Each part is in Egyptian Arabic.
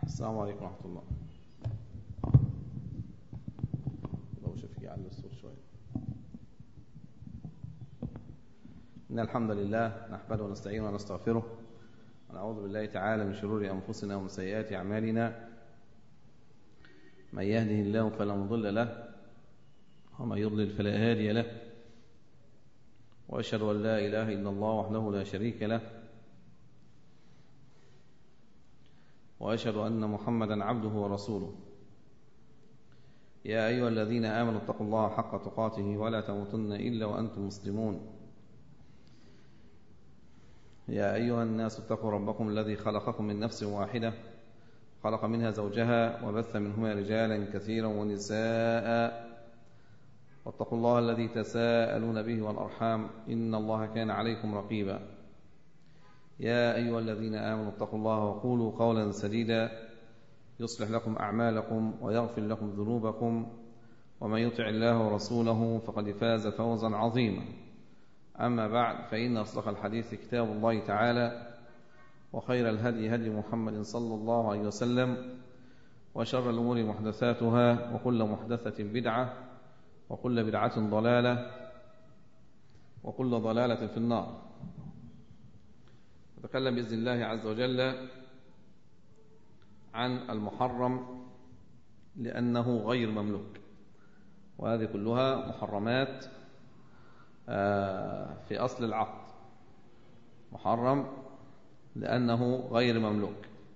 السلام عليكم ورحمة الله لو شوف يعلي الصوت شوية إن الحمد لله نحمده ونستعينه ونستغفره ونعوذ بالله تعالى من شرور أنفسنا ومن سيئات أعمالنا من يهده الله فلا مضل له ومن يضلل فلا هادي له وأشهد أن لا إله إلا الله وحده لا شريك له وأشهد أن محمدا عبده ورسوله يا أيها الذين آمنوا اتقوا الله حق تقاته ولا تموتن إلا وأنتم مسلمون يا أيها الناس اتقوا ربكم الذي خلقكم من نفس واحدة خلق منها زوجها وبث منهما رجالا كثيرا ونساء واتقوا الله الذي تساءلون به والأرحام إن الله كان عليكم رقيبا يا أيها الذين آمنوا اتقوا الله وقولوا قولا سديدا يصلح لكم أعمالكم ويغفر لكم ذنوبكم ومن يطع الله ورسوله فقد فاز فوزا عظيما أما بعد فإن أصدق الحديث كتاب الله تعالى وخير الهدي هدي محمد صلى الله عليه وسلم وشر الأمور محدثاتها وكل محدثة بدعة وكل بدعة ضلالة وكل ضلالة في النار نتكلم بإذن الله عز وجل عن المحرم لأنه غير مملوك وهذه كلها محرمات في أصل العقد محرم لأنه غير مملوك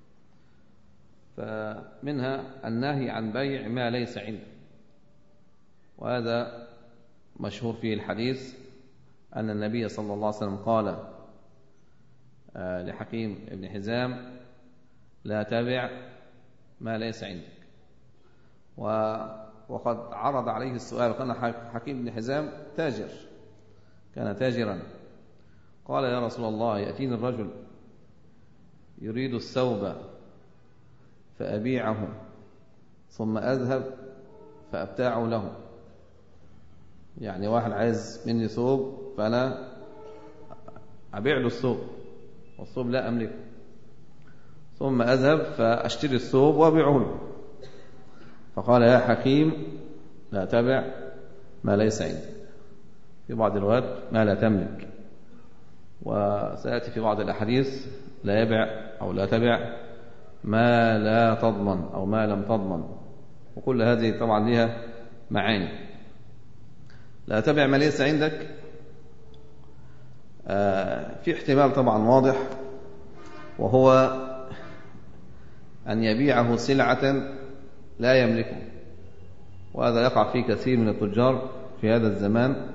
فمنها النهي عن بيع ما ليس عنده وهذا مشهور فيه الحديث أن النبي صلى الله عليه وسلم قال لحكيم ابن حزام لا تبع ما ليس عندك وقد عرض عليه السؤال كان حكيم بن حزام تاجر كان تاجرا قال يا رسول الله يأتيني الرجل يريد الثوب فأبيعه ثم أذهب فأبتاعه له يعني واحد عايز مني ثوب فأنا أبيع له الثوب والثوب لا أملكه ثم أذهب فأشتري الثوب وأبيعه له فقال يا حكيم لا تبع ما ليس عندك في بعض الروايات ما لا تملك وسيأتي في بعض الأحاديث لا يبع أو لا تبع ما لا تضمن أو ما لم تضمن وكل هذه طبعا لها معاني لا تبع ما ليس عندك في احتمال طبعا واضح وهو أن يبيعه سلعة لا يملكه وهذا يقع فيه كثير من التجار في هذا الزمان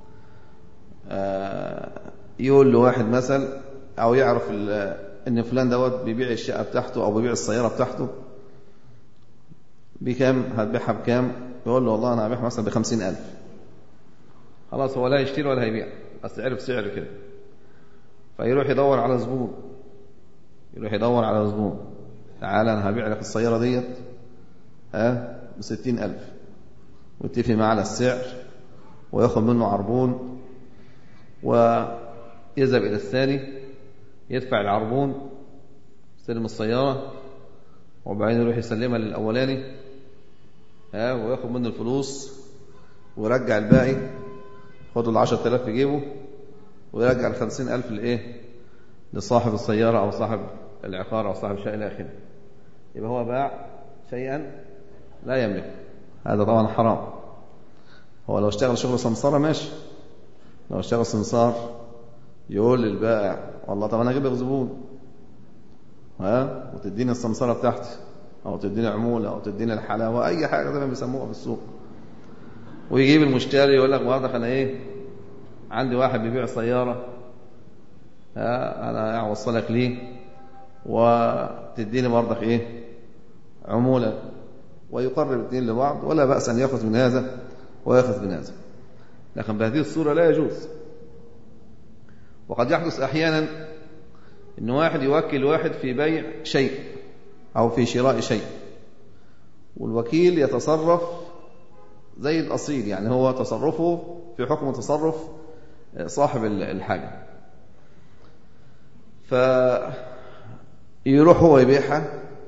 يقول له واحد مثل أو يعرف أن فلان دوت بيبيع الشقة بتاعته أو بيبيع السيارة بتاعته بكم هتبيعها بكام يقول له والله أنا هبيعها مثلا بخمسين ألف خلاص هو لا يشتري ولا هيبيع بس عرف سعر كده فيروح يدور على زبون يروح يدور على زبون تعالى أنا هبيع لك السيارة ديت ها بستين ألف ويتفق معاه على السعر وياخد منه عربون ويذهب إلى الثاني يدفع العربون يستلم السيارة وبعدين يروح يسلمها للأولاني ها وياخد منه الفلوس ويرجع الباقي خد العشرة آلاف في جيبه ويرجع الخمسين ألف لإيه لصاحب السيارة أو صاحب العقار أو صاحب الشيء إلى آخره يبقى هو باع شيئا لا يملك هذا طبعا حرام هو لو اشتغل شغل سمسارة ماشي لو اشتغل سمسار يقول للبائع والله طب انا اجيب لك زبون ها وتديني السمسارة بتاعتي او تديني عمولة او تديني الحلاوة اي حاجة زي ما بيسموها في السوق ويجيب المشتري يقول لك برضك انا ايه عندي واحد بيبيع سيارة ها انا اوصلك ليه وتديني برضك ايه عمولة ويقرب الاثنين لبعض ولا بأس أن يأخذ من هذا ويأخذ من هذا لكن بهذه الصورة لا يجوز وقد يحدث أحيانا أن واحد يوكل واحد في بيع شيء أو في شراء شيء والوكيل يتصرف زي الأصيل يعني هو تصرفه في حكم تصرف صاحب الحاجة فيروح هو يبيعها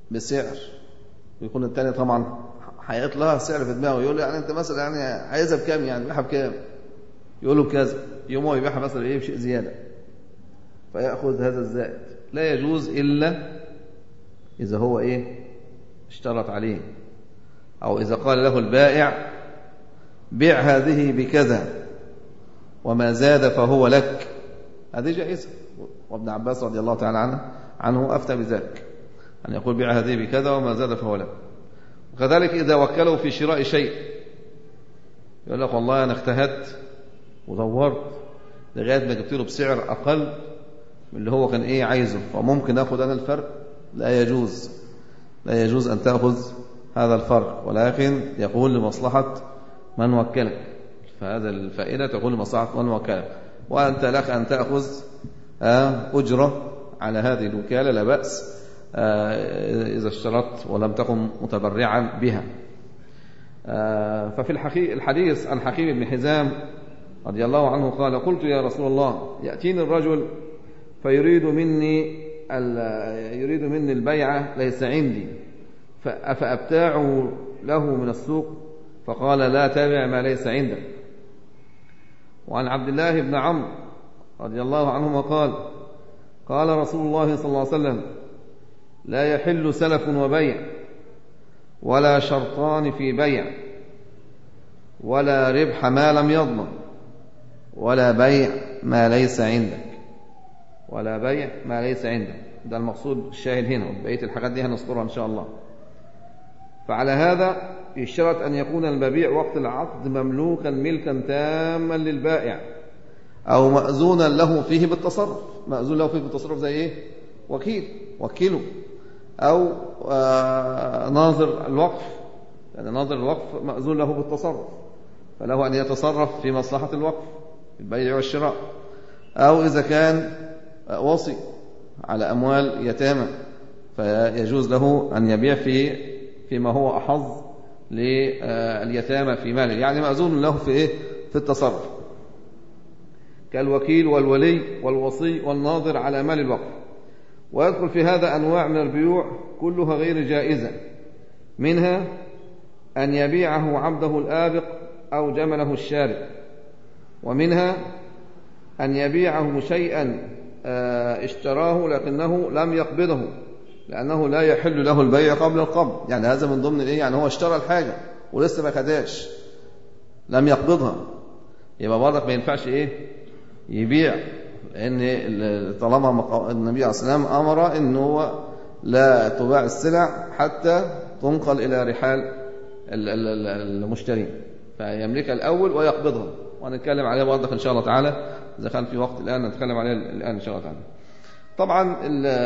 بسعر ويكون الثاني طبعا هيحط لها سعر في دماغه يقول له يعني انت مثلا يعني عايزها بكام يعني بيعها بكام يقول له بكذا يوم هو يبيعها مثلا ايه بشيء زياده فياخذ هذا الزائد لا يجوز الا اذا هو ايه اشترط عليه او اذا قال له البائع بيع هذه بكذا وما زاد فهو لك هذه جائزه وابن عباس رضي الله تعالى عنه عنه افتى بذلك ان يقول بيع هذه بكذا وما زاد فهو لك وكذلك اذا وكله في شراء شيء يقول لك والله انا اجتهدت ودورت لغايه ما جبت له بسعر اقل من اللي هو كان ايه عايزه فممكن اخذ انا الفرق لا يجوز لا يجوز ان تاخذ هذا الفرق ولكن يقول لمصلحه من وكلك فهذا الفائده تقول لمصلحه من وكلك وانت لك ان تاخذ اجره على هذه الوكاله لا باس اذا اشترطت ولم تكن متبرعا بها ففي الحديث عن حكيم بن حزام رضي الله عنه قال قلت يا رسول الله يأتيني الرجل فيريد مني يريد مني البيعة ليس عندي فأبتاعه له من السوق فقال لا تبع ما ليس عندك وعن عبد الله بن عمرو رضي الله عنهما قال قال رسول الله صلى الله عليه وسلم لا يحل سلف وبيع ولا شرطان في بيع ولا ربح ما لم يضمن ولا بيع ما ليس عندك ولا بيع ما ليس عندك ده المقصود الشاهد هنا وبقيه الحاجات دي هنذكرها ان شاء الله فعلى هذا يشترط ان يكون المبيع وقت العقد مملوكا ملكا تاما للبائع او ماذونا له فيه بالتصرف ماذون له فيه بالتصرف زي ايه وكيل وكيله او آه ناظر الوقف يعني ناظر الوقف ماذون له بالتصرف فله ان يتصرف في مصلحه الوقف البيع والشراء أو إذا كان وصي على أموال يتامى فيجوز له أن يبيع في فيما هو أحظ لليتامى في ماله يعني مأذون له في إيه؟ في التصرف كالوكيل والولي والوصي والناظر على مال الوقف ويدخل في هذا أنواع من البيوع كلها غير جائزة منها أن يبيعه عبده الآبق أو جمله الشارع ومنها أن يبيعه شيئا اشتراه لكنه لم يقبضه لأنه لا يحل له البيع قبل القبض يعني هذا من ضمن الإيه يعني هو اشترى الحاجة ولسه ما خداش لم يقبضها يبقى برضك ما ينفعش إيه يبيع لأن طالما النبي عليه الصلاة والسلام أمر أنه لا تباع السلع حتى تنقل إلى رحال المشترين فيملكها الأول ويقبضها وهنتكلم عليها برضك إن شاء الله تعالى إذا كان في وقت الآن نتكلم عليها الآن إن شاء الله تعالى طبعا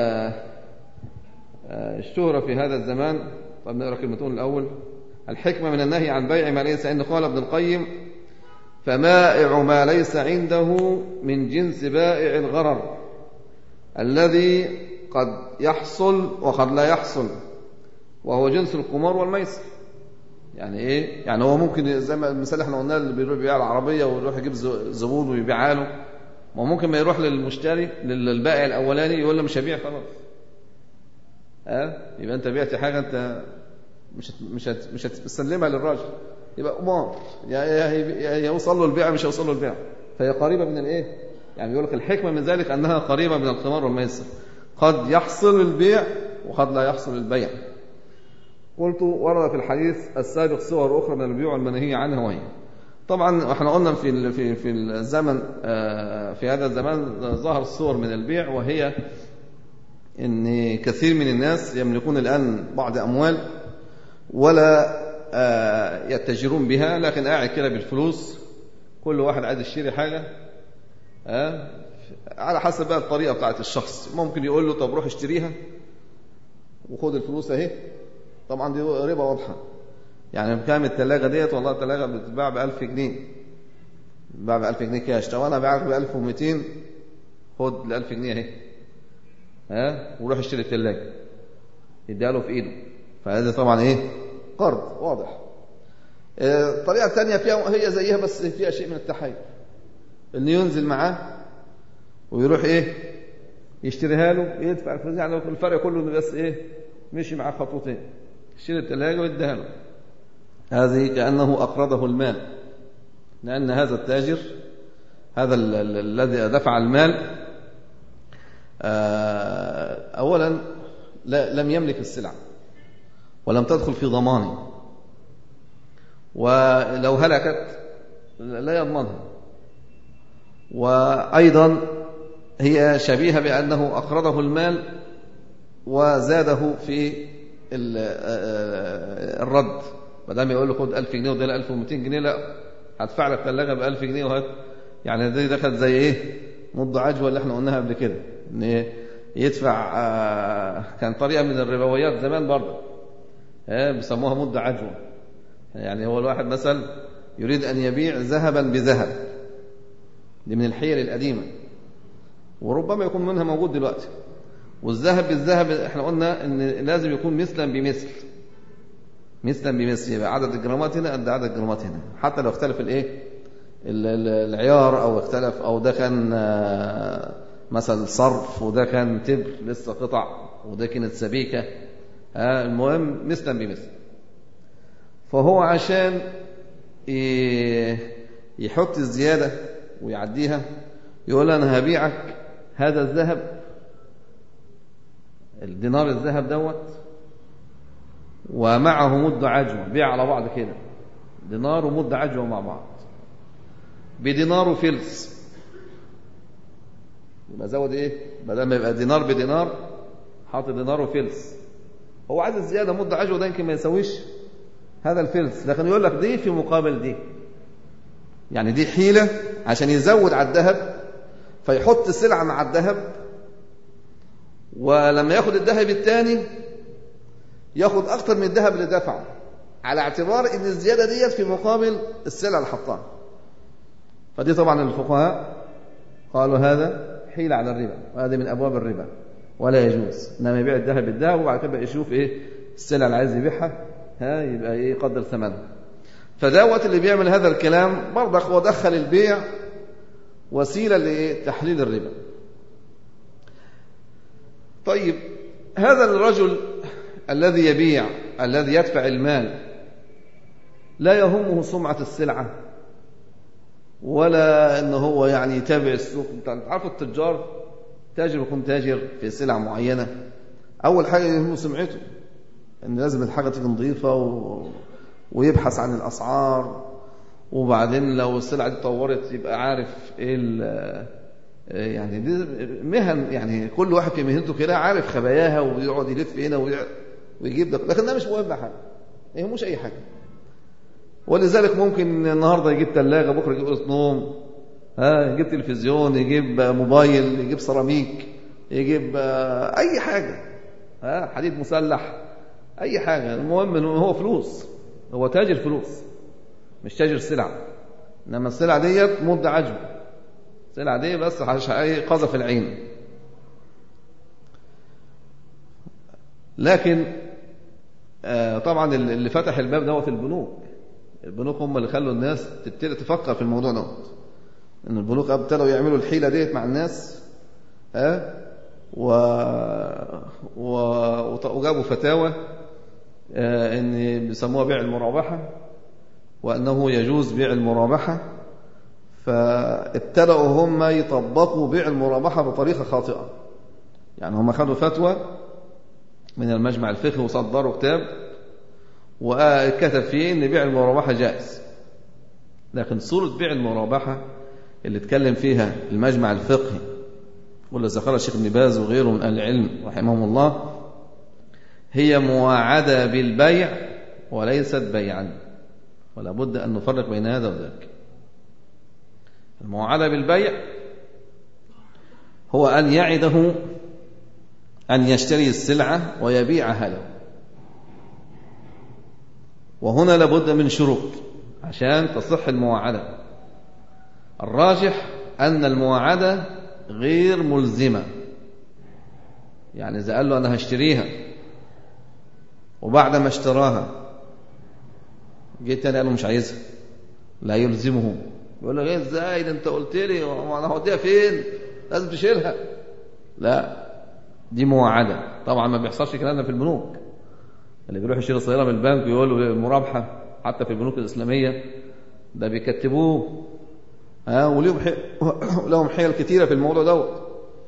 الشهرة في هذا الزمان طب نقرأ كلمتون الأول الحكمة من النهي عن بيع ما ليس عنده قال ابن القيم فمائع ما ليس عنده من جنس بائع الغرر الذي قد يحصل وقد لا يحصل وهو جنس القمار والميسر يعني ايه يعني هو ممكن زي ما المثال احنا قلنا اللي بيروح يبيع العربيه ويروح يجيب زبون ويبيعها له ما ممكن ما يروح للمشتري للبائع الاولاني يقول له مش هبيع خلاص ها أه؟ يبقى انت بعت حاجه انت مش مش مش هتسلمها للراجل يبقى قمار يا يا يوصل له البيع مش هيوصل له البيع فهي قريبه من الايه يعني بيقول لك الحكمه من ذلك انها قريبه من القمار والميسر قد يحصل البيع وقد لا يحصل البيع قلت ورد في الحديث السابق صور أخرى من البيوع المنهي عنها وهي طبعا احنا قلنا في في في الزمن في هذا الزمان ظهر صور من البيع وهي ان كثير من الناس يملكون الان بعض اموال ولا يتجرون بها لكن قاعد كده بالفلوس كل واحد عايز يشتري حاجه على حسب بقى الطريقه بتاعت الشخص ممكن يقول له طب روح اشتريها وخد الفلوس اهي طبعا دي ربا واضحه يعني بكام الثلاجه ديت والله الثلاجه بتتباع ب 1000 جنيه بتتباع ب 1000 جنيه كاش طب انا باعك ب 1200 خد ال 1000 جنيه اهي ها وروح اشتري الثلاجه يديها له في ايده فهذا طبعا ايه قرض واضح الطريقه الثانيه فيها هي زيها بس فيها شيء من التحايل انه ينزل معاه ويروح ايه يشتريها له يدفع الفلوس يعني الفرق كله انه بس ايه مشي معاه خطوتين شيل الثلاجة واديها له هذه كأنه أقرضه المال لأن هذا التاجر هذا الذي دفع المال أولا لم يملك السلعة ولم تدخل في ضمانه ولو هلكت لا يضمنها وأيضا هي شبيهة بأنه أقرضه المال وزاده في الرد ما دام يقول له خد 1000 جنيه وده 1200 جنيه لا هدفع لك ثلاجه ب 1000 جنيه وهات يعني دي دخلت زي ايه مض عجوه اللي احنا قلناها قبل كده ان يدفع كان طريقه من الربويات زمان برضه بيسموها مد عجوه يعني هو الواحد مثلا يريد ان يبيع ذهبا بذهب دي من الحيل القديمه وربما يكون منها موجود دلوقتي والذهب بالذهب احنا قلنا ان لازم يكون مثلا بمثل مثلا بمثل يبقى عدد الجرامات هنا قد عدد الجرامات هنا حتى لو اختلف الايه العيار او اختلف او ده كان مثلا صرف وده كان تبر لسه قطع وده كانت سبيكه المهم مثلا بمثل فهو عشان يحط الزياده ويعديها يقول انا هبيعك هذا الذهب الدينار الذهب دوت ومعه مد عجوة بيع على بعض كده دينار ومد عجوة مع بعض بدينار وفلس يبقى زود ايه بدل ما يبقى دينار بدينار حاطط دينار وفلس هو عايز الزياده مد عجوة ده يمكن ما يساويش هذا الفلس لكن يقول لك دي في مقابل دي يعني دي حيلة عشان يزود على الذهب فيحط سلعة مع الذهب ولما ياخد الذهب الثاني ياخد أكتر من الذهب اللي دفعه على اعتبار ان الزيادة ديت في مقابل السلعة اللي حطها فدي طبعا الفقهاء قالوا هذا حيلة على الربا وهذا من أبواب الربا ولا يجوز انما يبيع الذهب بالذهب وبعد كده يشوف ايه السلعة اللي عايز يبيعها ها يبقى ايه يقدر ثمنها فدوت اللي بيعمل هذا الكلام برضك هو دخل البيع وسيلة لتحليل الربا طيب هذا الرجل الذي يبيع الذي يدفع المال لا يهمه سمعة السلعة ولا ان هو يعني يتابع السوق انت عارف التجار تاجر يكون تاجر في سلعة معينة اول حاجة يهمه سمعته ان لازم الحاجة تكون نظيفة و... ويبحث عن الاسعار وبعدين لو السلعة دي اتطورت يبقى عارف ايه يعني دي مهن يعني كل واحد في مهنته كده عارف خباياها ويقعد يلف هنا ويجيب ده لكن ده مش مهم حاجه ما يهموش اي حاجه ولذلك ممكن النهارده يجيب ثلاجه بكره يجيب اوضه نوم ها يجيب تلفزيون يجيب موبايل يجيب سيراميك يجيب اي حاجه ها حديد مسلح اي حاجه المهم ان هو فلوس هو تاجر فلوس مش تاجر سلع انما السلع ديت مد عجب السلع دي بس قذف العين لكن طبعا اللي فتح الباب دوت البنوك البنوك هم اللي خلوا الناس تبتدي تفكر في الموضوع دوت ان البنوك ابتدوا يعملوا الحيله ديت مع الناس ها و... و... وجابوا فتاوى ان بيسموها بيع المرابحه وانه يجوز بيع المرابحه فابتدأوا هم يطبقوا بيع المرابحة بطريقة خاطئة يعني هم خدوا فتوى من المجمع الفقهي وصدروا كتاب وكتب فيه ان بيع المرابحة جائز لكن صورة بيع المرابحة اللي اتكلم فيها المجمع الفقهي واللي ذكرها الشيخ ابن باز وغيره من اهل العلم رحمهم الله هي مواعدة بالبيع وليست بيعا ولا بد أن نفرق بين هذا وذاك المواعدة بالبيع هو أن يعده أن يشتري السلعة ويبيعها له وهنا لابد من شروط عشان تصح المواعدة الراجح أن المواعدة غير ملزمة يعني إذا قال له أنا هشتريها وبعد ما اشتراها جيت تاني قال له مش عايزها لا يلزمه يقول له ايه ازاي ده انت قلت لي انا هوديها فين لازم تشيلها لا دي مواعدة طبعا ما بيحصلش الكلام ده في البنوك اللي بيروح يشتري سيارة من البنك ويقول له مرابحة حتى في البنوك الإسلامية ده بيكتبوه ها وليهم حي... لهم حيل كتيرة في الموضوع دوت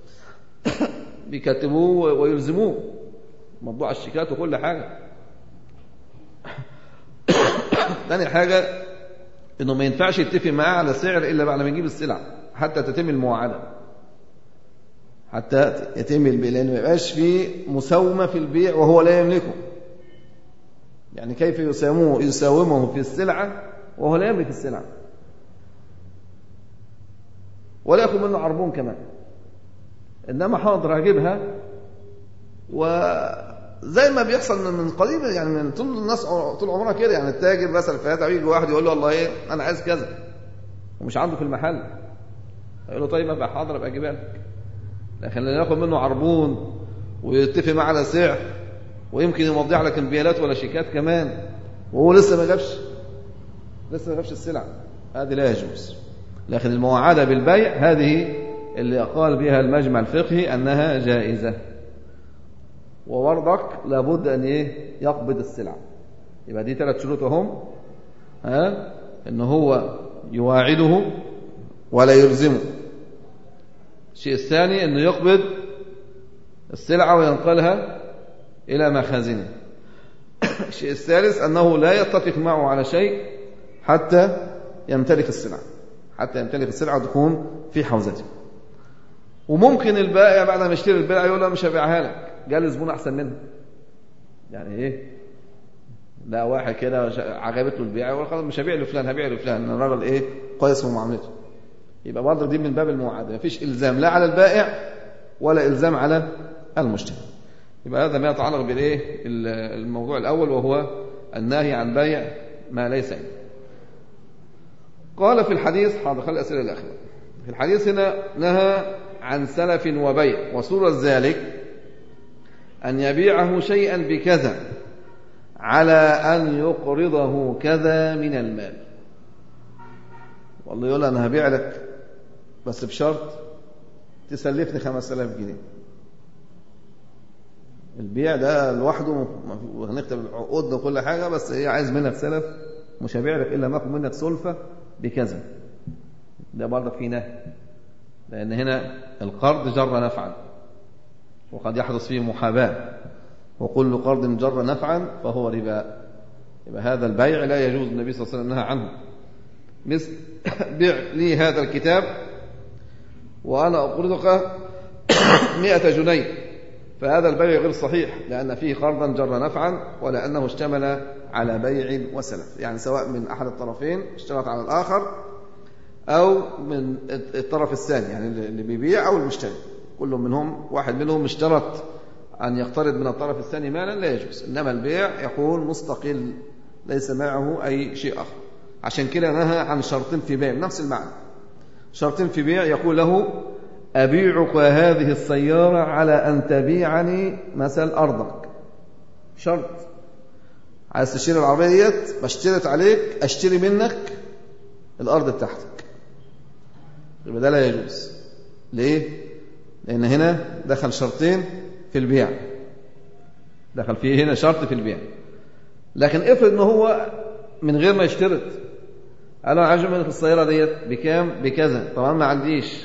بيكتبوه ويلزموه موضوع الشيكات وكل حاجة تاني حاجة انه ما ينفعش يتفق معاه على سعر الا بعد ما يجيب السلعة حتى تتم المواعدة حتى يتم البيع لانه ما يبقاش في مساومة في البيع وهو لا يملكه يعني كيف يساومه يساومه في السلعة وهو لا يملك السلعة ولا ياخذ منه عربون كمان انما حاضر هجيبها وزي ما بيحصل من قريب يعني من طول الناس طول عمرها كده يعني التاجر مثلا فاتح يجي واحد يقول له والله ايه انا عايز كذا ومش عنده في المحل يقول له طيب ابقى حاضر ابقى اجيبها لك لكن لا ياخذ منه عربون ويتفق معاه على سعر ويمكن يمضيع لك انبيالات ولا شيكات كمان وهو لسه ما جابش لسه ما جابش السلعه هذه لا يجوز لكن المواعدة بالبيع هذه اللي قال بها المجمع الفقهي أنها جائزة وبرضك لابد أن إيه يقبض السلعة يبقى دي ثلاث شروط هم ها إن هو يواعده ولا يلزمه الشيء الثاني أنه يقبض السلعة وينقلها إلى مخازنه الشيء الثالث أنه لا يتفق معه على شيء حتى يمتلك السلعة حتى يمتلك السلعة وتكون في حوزته وممكن البائع بعد ما يشتري البيعة يقول له مش هبيعها لك جالي زبون أحسن منها يعني إيه لا واحد كده عجبت له البيعة يقول خلاص مش هبيع لفلان هبيع لفلان الراجل إيه كويس في معاملته يبقى برضه دي من باب المواعدة مفيش إلزام لا على البائع ولا إلزام على المشتري يبقى هذا ما يتعلق بالإيه الموضوع الأول وهو النهي عن بيع ما ليس عنده قال في الحديث حاضر خلي الأسئلة الأخيرة في الحديث هنا نهى عن سلف وبيع وصورة ذلك أن يبيعه شيئا بكذا على أن يقرضه كذا من المال والله يقول أنا هبيع لك بس بشرط تسلفني خمس آلاف جنيه البيع ده لوحده هنكتب عقودنا وكل حاجة بس هي عايز منك سلف مش هبيع لك إلا ما أخذ منك سلفة بكذا ده برضك في نهي لأن هنا القرض جر نفعا وقد يحدث فيه محاباة وكل قرض جر نفعا فهو ربا يبقى هذا البيع لا يجوز النبي صلى الله عليه وسلم نهى عنه مثل بيع لي هذا الكتاب وأنا أقرضك مئة جنيه فهذا البيع غير صحيح لأن فيه قرضا جر نفعا ولأنه اشتمل على بيع وسلف يعني سواء من أحد الطرفين اشترط على الآخر أو من الطرف الثاني يعني اللي بيبيع أو المشتري كل منهم واحد منهم اشترط أن يقترض من الطرف الثاني مالا لا يجوز إنما البيع يكون مستقل ليس معه أي شيء آخر عشان كده نهى عن شرطين في بيع نفس المعنى شرطين في بيع يقول له أبيعك هذه السيارة على أن تبيعني مثل أرضك شرط عايز تشتري العربية ديت بشترط عليك أشتري منك الأرض بتاعتك يبقى ده لا يجوز ليه؟ لأن هنا دخل شرطين في البيع دخل فيه هنا شرط في البيع لكن افرض ان هو من غير ما يشترط قال له عايز منك السيارة ديت بكام؟ بكذا طبعا ما عنديش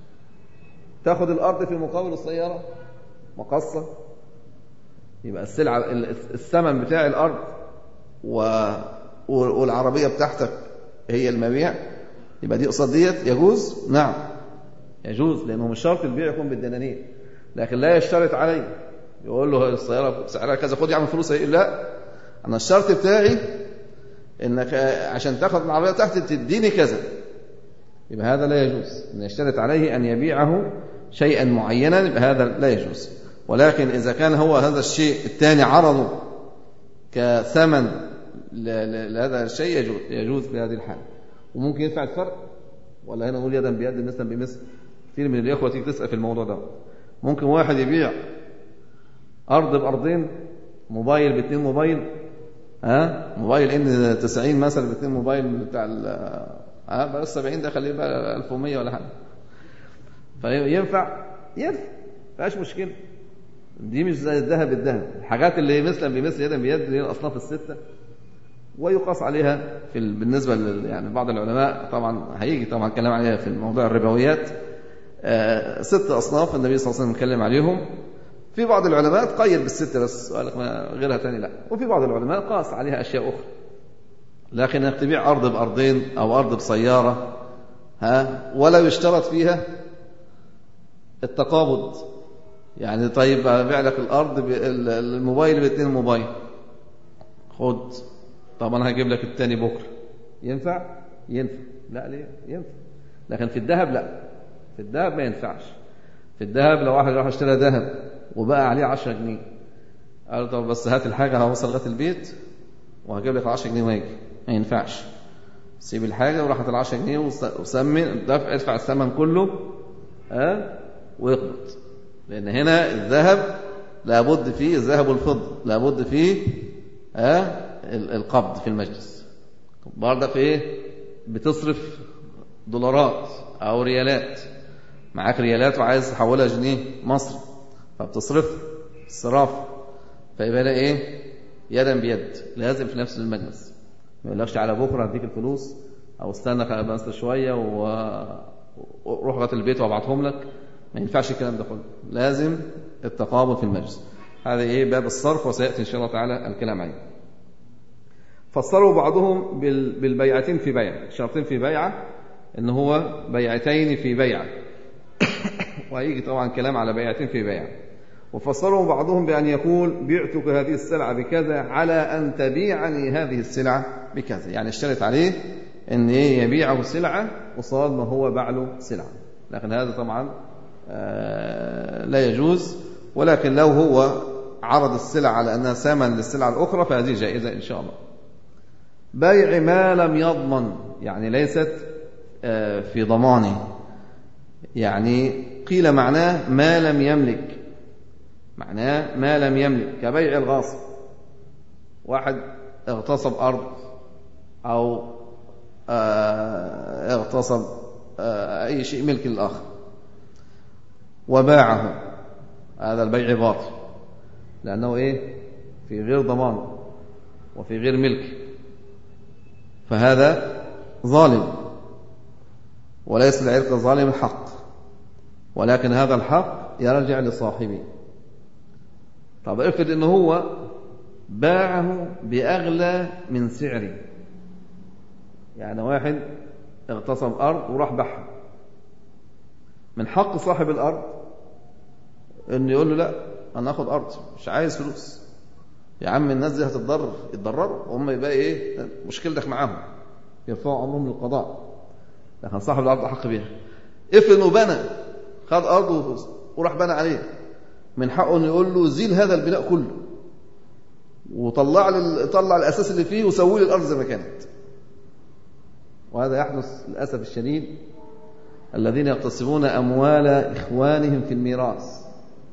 تاخد الأرض في مقابل السيارة مقصة يبقى السلعة الثمن بتاع الأرض و... والعربية بتاعتك هي المبيع يبقى دي قصاد ديت يجوز نعم يجوز لأنه مش شرط البيع يكون بالدنانير لكن لا يشترط عليه يقول له السيارة سعرها كذا خد يا عم فلوس لا أنا الشرط بتاعي إنك عشان تاخد العربية بتاعتي تديني كذا يبقى هذا لا يجوز أن يشترط عليه أن يبيعه شيئا معينا يبقى هذا لا يجوز ولكن إذا كان هو هذا الشيء الثاني عرضه كثمن لهذا الشيء يجوز, يجوز في هذه الحالة وممكن يدفع الفرق ولا هنا نقول يدا بيد مثلا بمثل كثير من الإخوة تيجي تسأل في الموضوع ده ممكن واحد يبيع أرض بأرضين موبايل باثنين موبايل ها موبايل ان 90 مثلا باثنين موبايل بتاع ها بقى 70 ده خليه بقى 1100 ولا حاجه فينفع ينفع ما فيهاش مشكله دي مش زي الذهب الذهب الحاجات اللي مثلا بمثل يدا بيد هي الأصناف الستة ويقاس عليها في ال... بالنسبة لل... يعني بعض العلماء طبعا هيجي طبعا كلام عليها في موضوع الربويات آه ست أصناف النبي صلى الله عليه وسلم اتكلم عليهم في بعض العلماء قيد بالستة بس وقال لك غيرها تاني لا وفي بعض العلماء قاس عليها أشياء أخرى لكن انك تبيع أرض بأرضين أو أرض بسيارة ها ولا يشترط فيها التقابض يعني طيب أبيع لك الأرض الموبايل باثنين موبايل خد طب أنا هجيب لك الثاني بكرة ينفع؟ ينفع لا ليه؟ ينفع لكن في الذهب لا في الذهب ما ينفعش في الذهب لو واحد راح اشترى ذهب وبقى عليه 10 جنيه قال طب بس هات الحاجة هوصل لغاية البيت وهجيب لك 10 جنيه واجي ما ينفعش سيب الحاجة وراحت ال 10 جنيه وسمن دفع ادفع الثمن كله ها أه؟ ويقبض لأن هنا الذهب لابد فيه الذهب والفضة لابد فيه ها أه؟ القبض في المجلس برضك ايه بتصرف دولارات او ريالات معاك ريالات وعايز تحولها جنيه مصري فبتصرف الصراف فيبقى ايه يدا بيد لازم في نفس المجلس ما يقولكش على بكره هديك الفلوس او استنى بس شويه وروح لغايه البيت وابعتهم لك ما ينفعش الكلام ده كله لازم التقابل في المجلس هذا ايه باب الصرف وسياتي ان شاء الله تعالى الكلام عليه فسروا بعضهم بالبيعتين في بيع شرطين في بيعه ان هو بيعتين في بيعه وهيجي طبعا كلام على بيعتين في بيعه وفسروا بعضهم بأن يقول بعتك هذه السلعة بكذا على أن تبيعني هذه السلعة بكذا يعني اشترط عليه أن يبيعه سلعة وصاد ما هو بعله سلعة لكن هذا طبعا لا يجوز ولكن لو هو عرض السلع على أنها ثمن للسلعة الأخرى فهذه جائزة إن شاء الله بيع ما لم يضمن يعني ليست في ضمانه يعني قيل معناه ما لم يملك معناه ما لم يملك كبيع الغاصب واحد اغتصب أرض أو اغتصب أي شيء ملك للآخر وباعه هذا البيع باطل لأنه إيه في غير ضمان وفي غير ملك فهذا ظالم وليس لعرق الظالم الحق ولكن هذا الحق يرجع لصاحبه طب افرض ان هو باعه باغلى من سعره يعني واحد اغتصب ارض وراح باعها من حق صاحب الارض انه يقول له لا انا اخد ارض مش عايز فلوس يا عم الناس دي هتتضرر يتضرروا وهم يبقى ايه مشكلتك معاهم يرفعوا امرهم للقضاء لكن صاحب الارض احق بيها افرض انه بنى خد ارضه وراح بنى عليه من حقه انه يقول له زيل هذا البناء كله وطلع لي طلع الاساس اللي فيه وسوي لي الارض زي ما كانت وهذا يحدث للاسف الشديد الذين يغتصبون اموال اخوانهم في الميراث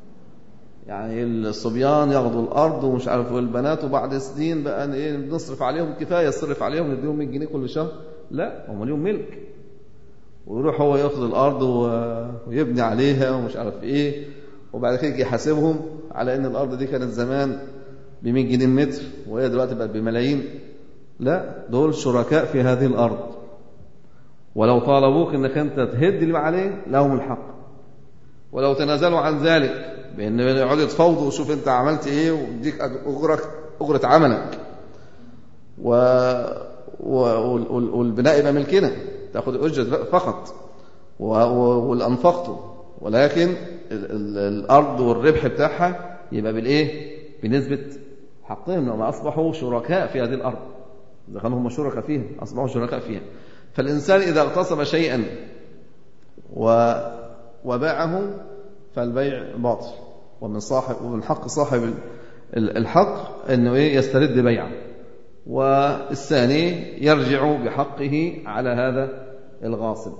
يعني الصبيان ياخذوا الارض ومش عارف والبنات وبعد سنين بقى ايه بنصرف عليهم كفايه يصرف عليهم نديهم 100 جنيه كل شهر لا هم ليهم ملك ويروح هو ياخذ الارض ويبني عليها ومش عارف ايه وبعد كده يجي يحاسبهم على ان الارض دي كانت زمان ب 100 جنيه متر وهي دلوقتي بقت بملايين لا دول شركاء في هذه الارض ولو طالبوك انك انت تهد اللي عليه لهم الحق ولو تنازلوا عن ذلك بان يقعدوا يتفاوضوا وشوف انت عملت ايه ويديك اجرك اجره عملك و... و... والبناء يبقى ملكنا تاخد الاجره فقط و... واللي انفقته ولكن الارض والربح بتاعها يبقى بالايه بنسبه حقهم لما اصبحوا شركاء في هذه الارض اذا كانوا هم شركاء فيها اصبحوا شركاء فيها فالانسان اذا اغتصب شيئا و وباعه فالبيع باطل ومن صاحب ومن حق صاحب الحق انه ايه يسترد بيعه والثاني يرجع بحقه على هذا الغاصب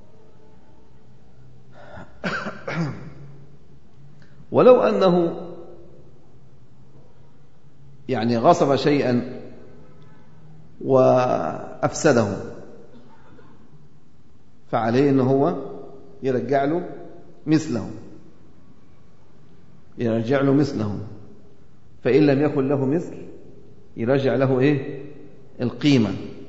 ولو أنه يعني غصب شيئا وأفسده فعليه أنه هو يرجع له مثله يرجع له مثله فإن لم يكن له مثل يرجع له إيه القيمة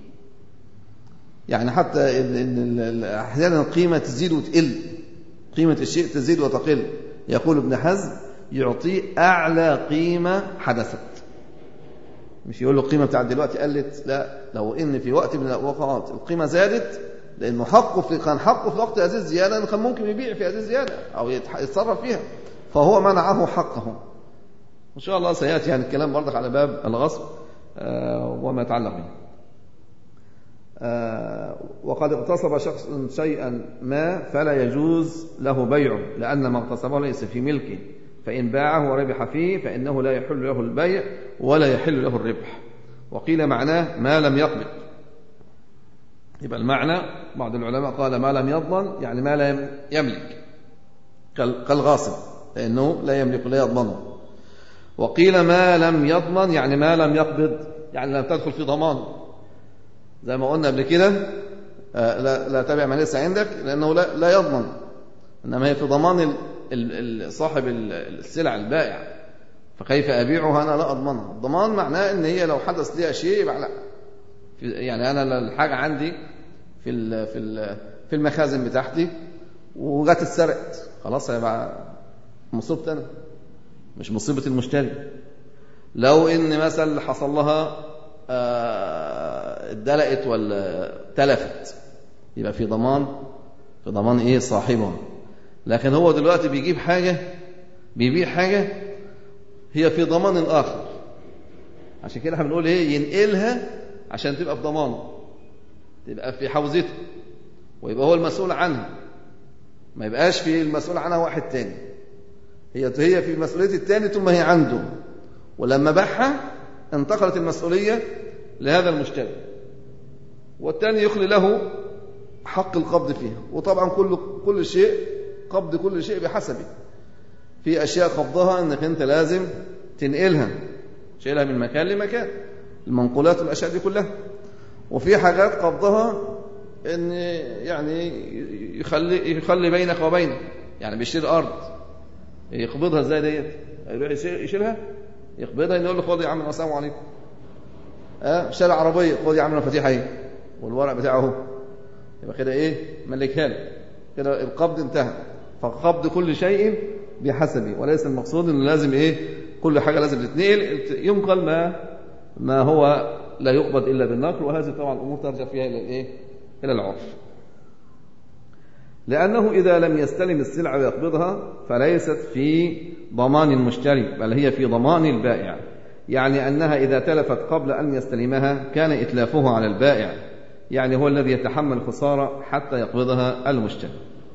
يعني حتى أحيانا القيمة تزيد وتقل قيمة الشيء تزيد وتقل يقول ابن حزم يعطيه أعلى قيمة حدثت مش يقول له القيمة بتاعت دلوقتي قلت لا لو إن في وقت من الأوقات القيمة زادت لأنه حقه في كان حقه في وقت هذه الزيادة كان ممكن يبيع في هذه الزيادة أو يتصرف فيها فهو منعه حقه إن شاء الله سيأتي يعني الكلام برضك على باب الغصب آه، وما يتعلق به آه، وقد اغتصب شخص شيئا ما فلا يجوز له بيعه لأن ما اغتصبه ليس في ملكه فإن باعه وربح فيه فإنه لا يحل له البيع ولا يحل له الربح وقيل معناه ما لم يقبض يبقى المعنى بعض العلماء قال ما لم يضمن يعني ما لا يملك كالغاصب لأنه لا يملك لا يضمنه وقيل ما لم يضمن يعني ما لم يقبض يعني لم تدخل في ضمان زي ما قلنا قبل كده آه، لا, لا تبع ما ليس عندك لأنه لا, لا يضمن إنما هي في ضمان صاحب السلع البائع فكيف أبيعها أنا لا أضمنها الضمان معناه إن هي لو حدث ليها شيء يبقى لا يعني أنا الحاجة عندي في في في المخازن بتاعتي وجت اتسرقت خلاص هيبقى مصيبتي أنا مش مصيبة المشتري لو إن مثلا حصل لها آه، اتدلقت ولا تلفت يبقى في ضمان في ضمان ايه صاحبها لكن هو دلوقتي بيجيب حاجة بيبيع حاجة هي في ضمان آخر عشان كده احنا بنقول ايه ينقلها عشان تبقى في ضمانه تبقى في حوزته ويبقى هو المسؤول عنها ما يبقاش في المسؤول عنها واحد تاني هي هي في مسؤولية التاني ثم هي عنده ولما باعها انتقلت المسؤولية لهذا المشتري والثاني يخلي له حق القبض فيها وطبعا كل كل شيء قبض كل شيء بحسبه في أشياء قبضها أنك أنت لازم تنقلها شيلها من مكان لمكان المنقولات والأشياء دي كلها وفي حاجات قبضها ان يعني يخلي يخلي بينك وبينه يعني بيشتري ارض يقبضها ازاي ديت يروح يشيلها يقبضها يقول له خد يا عم السلام عليكم اه شارع عربيه خد يا عم المفاتيح اهي والورق بتاعه اهو يبقى كده ايه ملكها لك كده القبض انتهى فقبض كل شيء بحسبه وليس المقصود انه لازم ايه كل حاجه لازم تتنقل ينقل ما ما هو لا يقبض الا بالنقل وهذه طبعا الامور ترجع فيها الى الايه الى العرف لأنه إذا لم يستلم السلعة ويقبضها فليست في ضمان المشتري بل هي في ضمان البائع يعني أنها إذا تلفت قبل أن يستلمها كان إتلافه على البائع يعني هو الذي يتحمل خسارة حتى يقبضها المشتري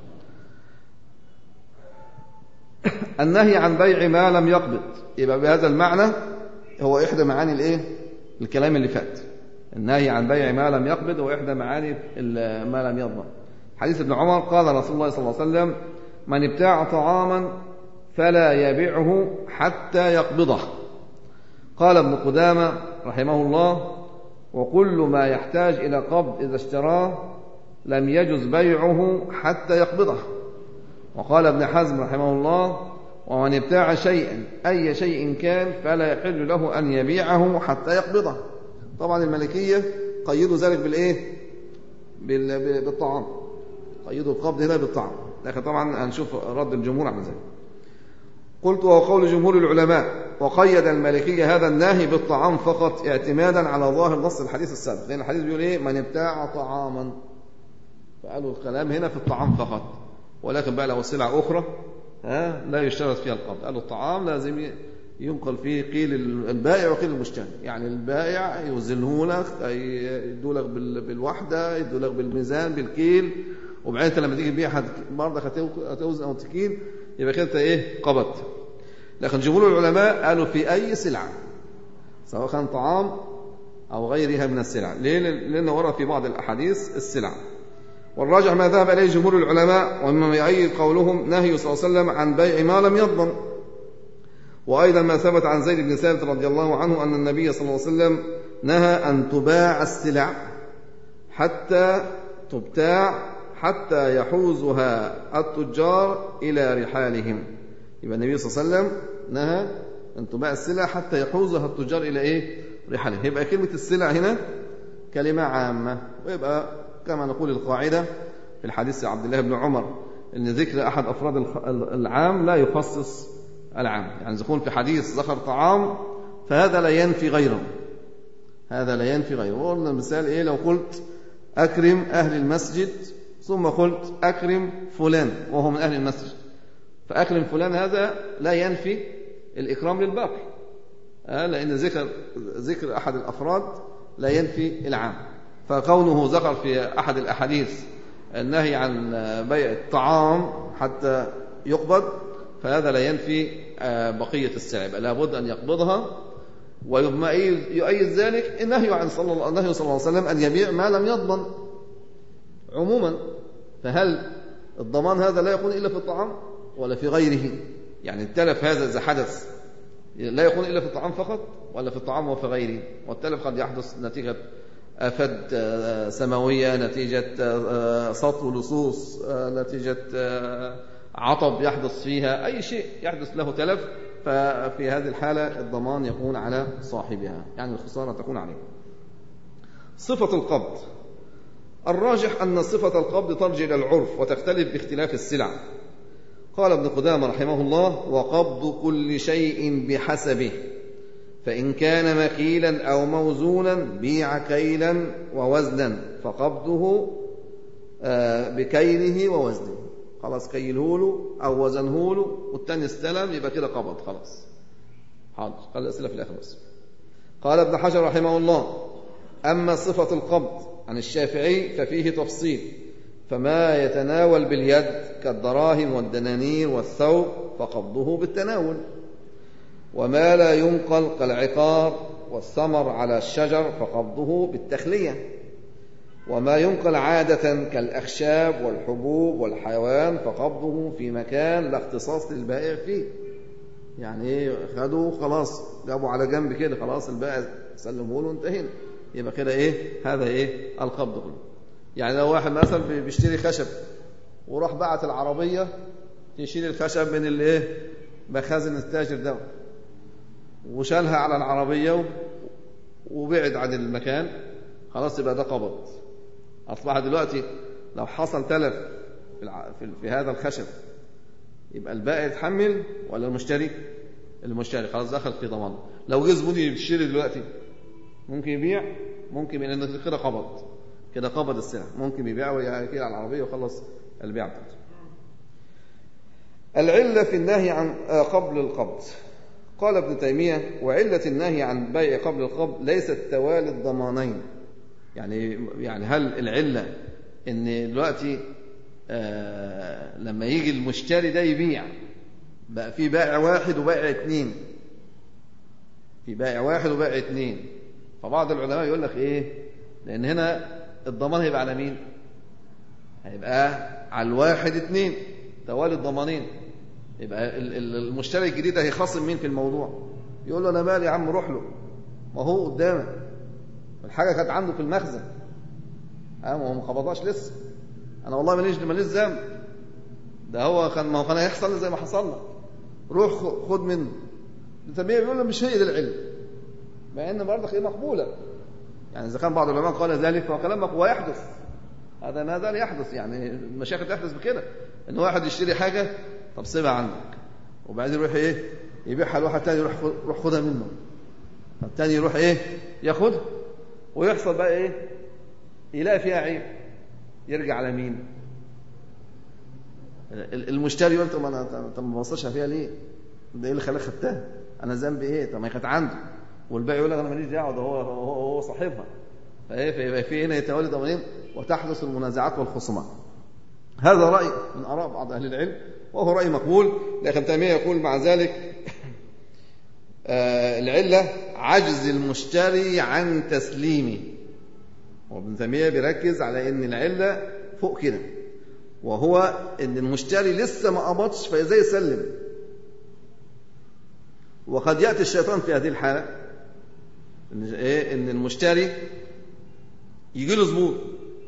النهي عن بيع ما لم يقبض يبقى بهذا المعنى هو إحدى معاني الإيه؟ الكلام اللي فات النهي عن بيع ما لم يقبض هو إحدى معاني ما لم يضمن حديث ابن عمر قال رسول الله صلى الله عليه وسلم من ابتاع طعاما فلا يبيعه حتى يقبضه قال ابن قدامة رحمه الله وكل ما يحتاج إلى قبض إذا اشتراه لم يجز بيعه حتى يقبضه وقال ابن حزم رحمه الله ومن ابتاع شيئا أي شيء كان فلا يحل له أن يبيعه حتى يقبضه طبعا الملكية قيدوا ذلك بالإيه بالطعام قيدوا القبض هنا بالطعام لكن طبعا هنشوف رد الجمهور على ذلك قلت وهو قول جمهور العلماء وقيد المالكية هذا الناهي بالطعام فقط اعتمادا على ظاهر نص الحديث السابق لأن الحديث بيقول إيه من ابتاع طعاما فقالوا الكلام هنا في الطعام فقط ولكن بقى لو سلع أخرى ها لا يشترط فيها القبض قالوا الطعام لازم ينقل فيه قيل البائع وقيل المشتري يعني البائع يوزنه لك يدوا لك بالوحدة يدوا لك بالميزان بالكيل وبعدين انت لما تيجي تبيع برضك هتوزن او تكيل يبقى كده انت ايه قبضت لكن جمهور العلماء قالوا في اي سلعه سواء كان طعام او غيرها من السلع ليه لانه ورد في بعض الاحاديث السلع والراجح ما ذهب اليه جمهور العلماء ومما يؤيد قولهم نهي صلى الله عليه وسلم عن بيع ما لم يضمن وايضا ما ثبت عن زيد بن ثابت رضي الله عنه ان النبي صلى الله عليه وسلم نهى ان تباع السلع حتى تبتاع حتى يحوزها التجار إلى رحالهم يبقى النبي صلى الله عليه وسلم نهى أن تباع السلع حتى يحوزها التجار إلى إيه رحله يبقى كلمة السلع هنا كلمة عامة ويبقى كما نقول القاعدة في الحديث عبد الله بن عمر أن ذكر أحد أفراد العام لا يخصص العام يعني إذا يكون في حديث ذكر طعام فهذا لا ينفي غيره هذا لا ينفي غيره وقلنا مثال إيه لو قلت أكرم أهل المسجد ثم قلت أكرم فلان وهو من أهل المسجد فأكرم فلان هذا لا ينفي الإكرام للباقي آه، لأن ذكر ذكر أحد الأفراد لا ينفي العام فكونه ذكر في أحد الأحاديث النهي عن بيع الطعام حتى يقبض فهذا لا ينفي آه، بقية السلع لابد أن يقبضها ويؤيد ذلك النهي عن صلى الله, النهي صلى الله عليه وسلم أن يبيع ما لم يضمن عموما فهل الضمان هذا لا يكون إلا في الطعام ولا في غيره يعني التلف هذا إذا حدث لا يكون إلا في الطعام فقط ولا في الطعام وفي غيره والتلف قد يحدث نتيجة آفات آه، سماوية نتيجة آه، سطو لصوص آه، نتيجة عطب يحدث فيها أي شيء يحدث له تلف ففي هذه الحالة الضمان يكون على صاحبها يعني الخسارة تكون عليه صفة القبض الراجح أن صفة القبض ترجع إلى العرف وتختلف باختلاف السلع قال ابن قدامة رحمه الله وقبض كل شيء بحسبه فإن كان مكيلا أو موزونا بيع كيلا ووزنا فقبضه آه، بكيله ووزنه خلاص كيله له أو وزنه له والتاني استلم يبقى كده قبض خلاص حاضر قال الأسئلة في الآخر بس قال ابن حجر رحمه الله أما صفة القبض عن الشافعي ففيه تفصيل فما يتناول باليد كالدراهم والدنانير والثوب فقبضه بالتناول وما لا ينقل كالعقار والثمر على الشجر فقبضه بالتخلية وما ينقل عادة كالأخشاب والحبوب والحيوان فقبضه في مكان لا اختصاص للبائع فيه يعني ايه خدوا خلاص جابوا على جنب كده خلاص البائع سلمه له انتهينا يبقى كده ايه هذا ايه القبض كله يعني لو واحد مثلا بيشتري خشب وراح بعت العربية تشيل الخشب من الايه مخازن التاجر ده وشالها على العربية وبعد عن المكان خلاص يبقى ده قبض أصبح دلوقتي لو حصل تلف في هذا الخشب يبقى البائع يتحمل ولا المشتري المشتري خلاص دخل في ضمان لو جه زبون يشتري دلوقتي ممكن يبيع ممكن لأن كده قبض كده قبض السلعة ممكن يبيع ويكيل على العربية ويخلص البيع بتاعته العلة في النهي عن آه، قبل القبض قال ابن تيمية وعلة النهي عن بيع قبل القبض ليست توالي الضمانين يعني يعني هل العلة ان دلوقتي آه لما يجي المشتري ده يبيع بقى في بائع واحد وبائع اثنين في بائع واحد وبائع اثنين فبعض العلماء يقول لك ايه لان هنا الضمان هيبقى على مين هيبقى على الواحد اثنين توالي الضمانين يبقى المشتري الجديد هيخاصم مين في الموضوع يقول له انا مالي يا عم روح له ما هو قدامك الحاجه كانت عنده في المخزن ها ما هو ما قبضهاش لسه انا والله ماليش ماليش ذنب ده هو كان ما هو كان هيحصل زي ما حصل لك روح خد منه التنبيه بيقول له مش هي دي العلم مع ان برضه هي مقبوله يعني اذا كان بعض العلماء قال ذلك فهو كلام هو يحدث هذا ما زال يحدث يعني المشاكل تحدث بكده ان واحد يشتري حاجه طب سيبها عندك وبعدين يروح ايه يبيعها لواحد تاني يروح روح خدها منه التاني يروح ايه ياخدها ويحصل بقى ايه يلاقي فيها عيب يرجع على مين المشتري يقول طب انا طب ما بصش فيها ليه ده ايه اللي خلاك خدتها انا ذنبي ايه طب ما هي كانت عنده والباقي يقول لك انا ماليش دعوه ده هو هو هو صاحبها فايه فيبقى في هنا يتولى ضمانين وتحدث المنازعات والخصومات هذا راي من اراء بعض اهل العلم وهو رأي مقبول لكن تيمية يقول مع ذلك آه، العلة عجز المشتري عن تسليمه وابن تيمية بيركز على ان العلة فوق كده وهو ان المشتري لسه ما قبضش فازاي يسلم وقد ياتي الشيطان في هذه الحاله ان ايه ان المشتري يجي له زبون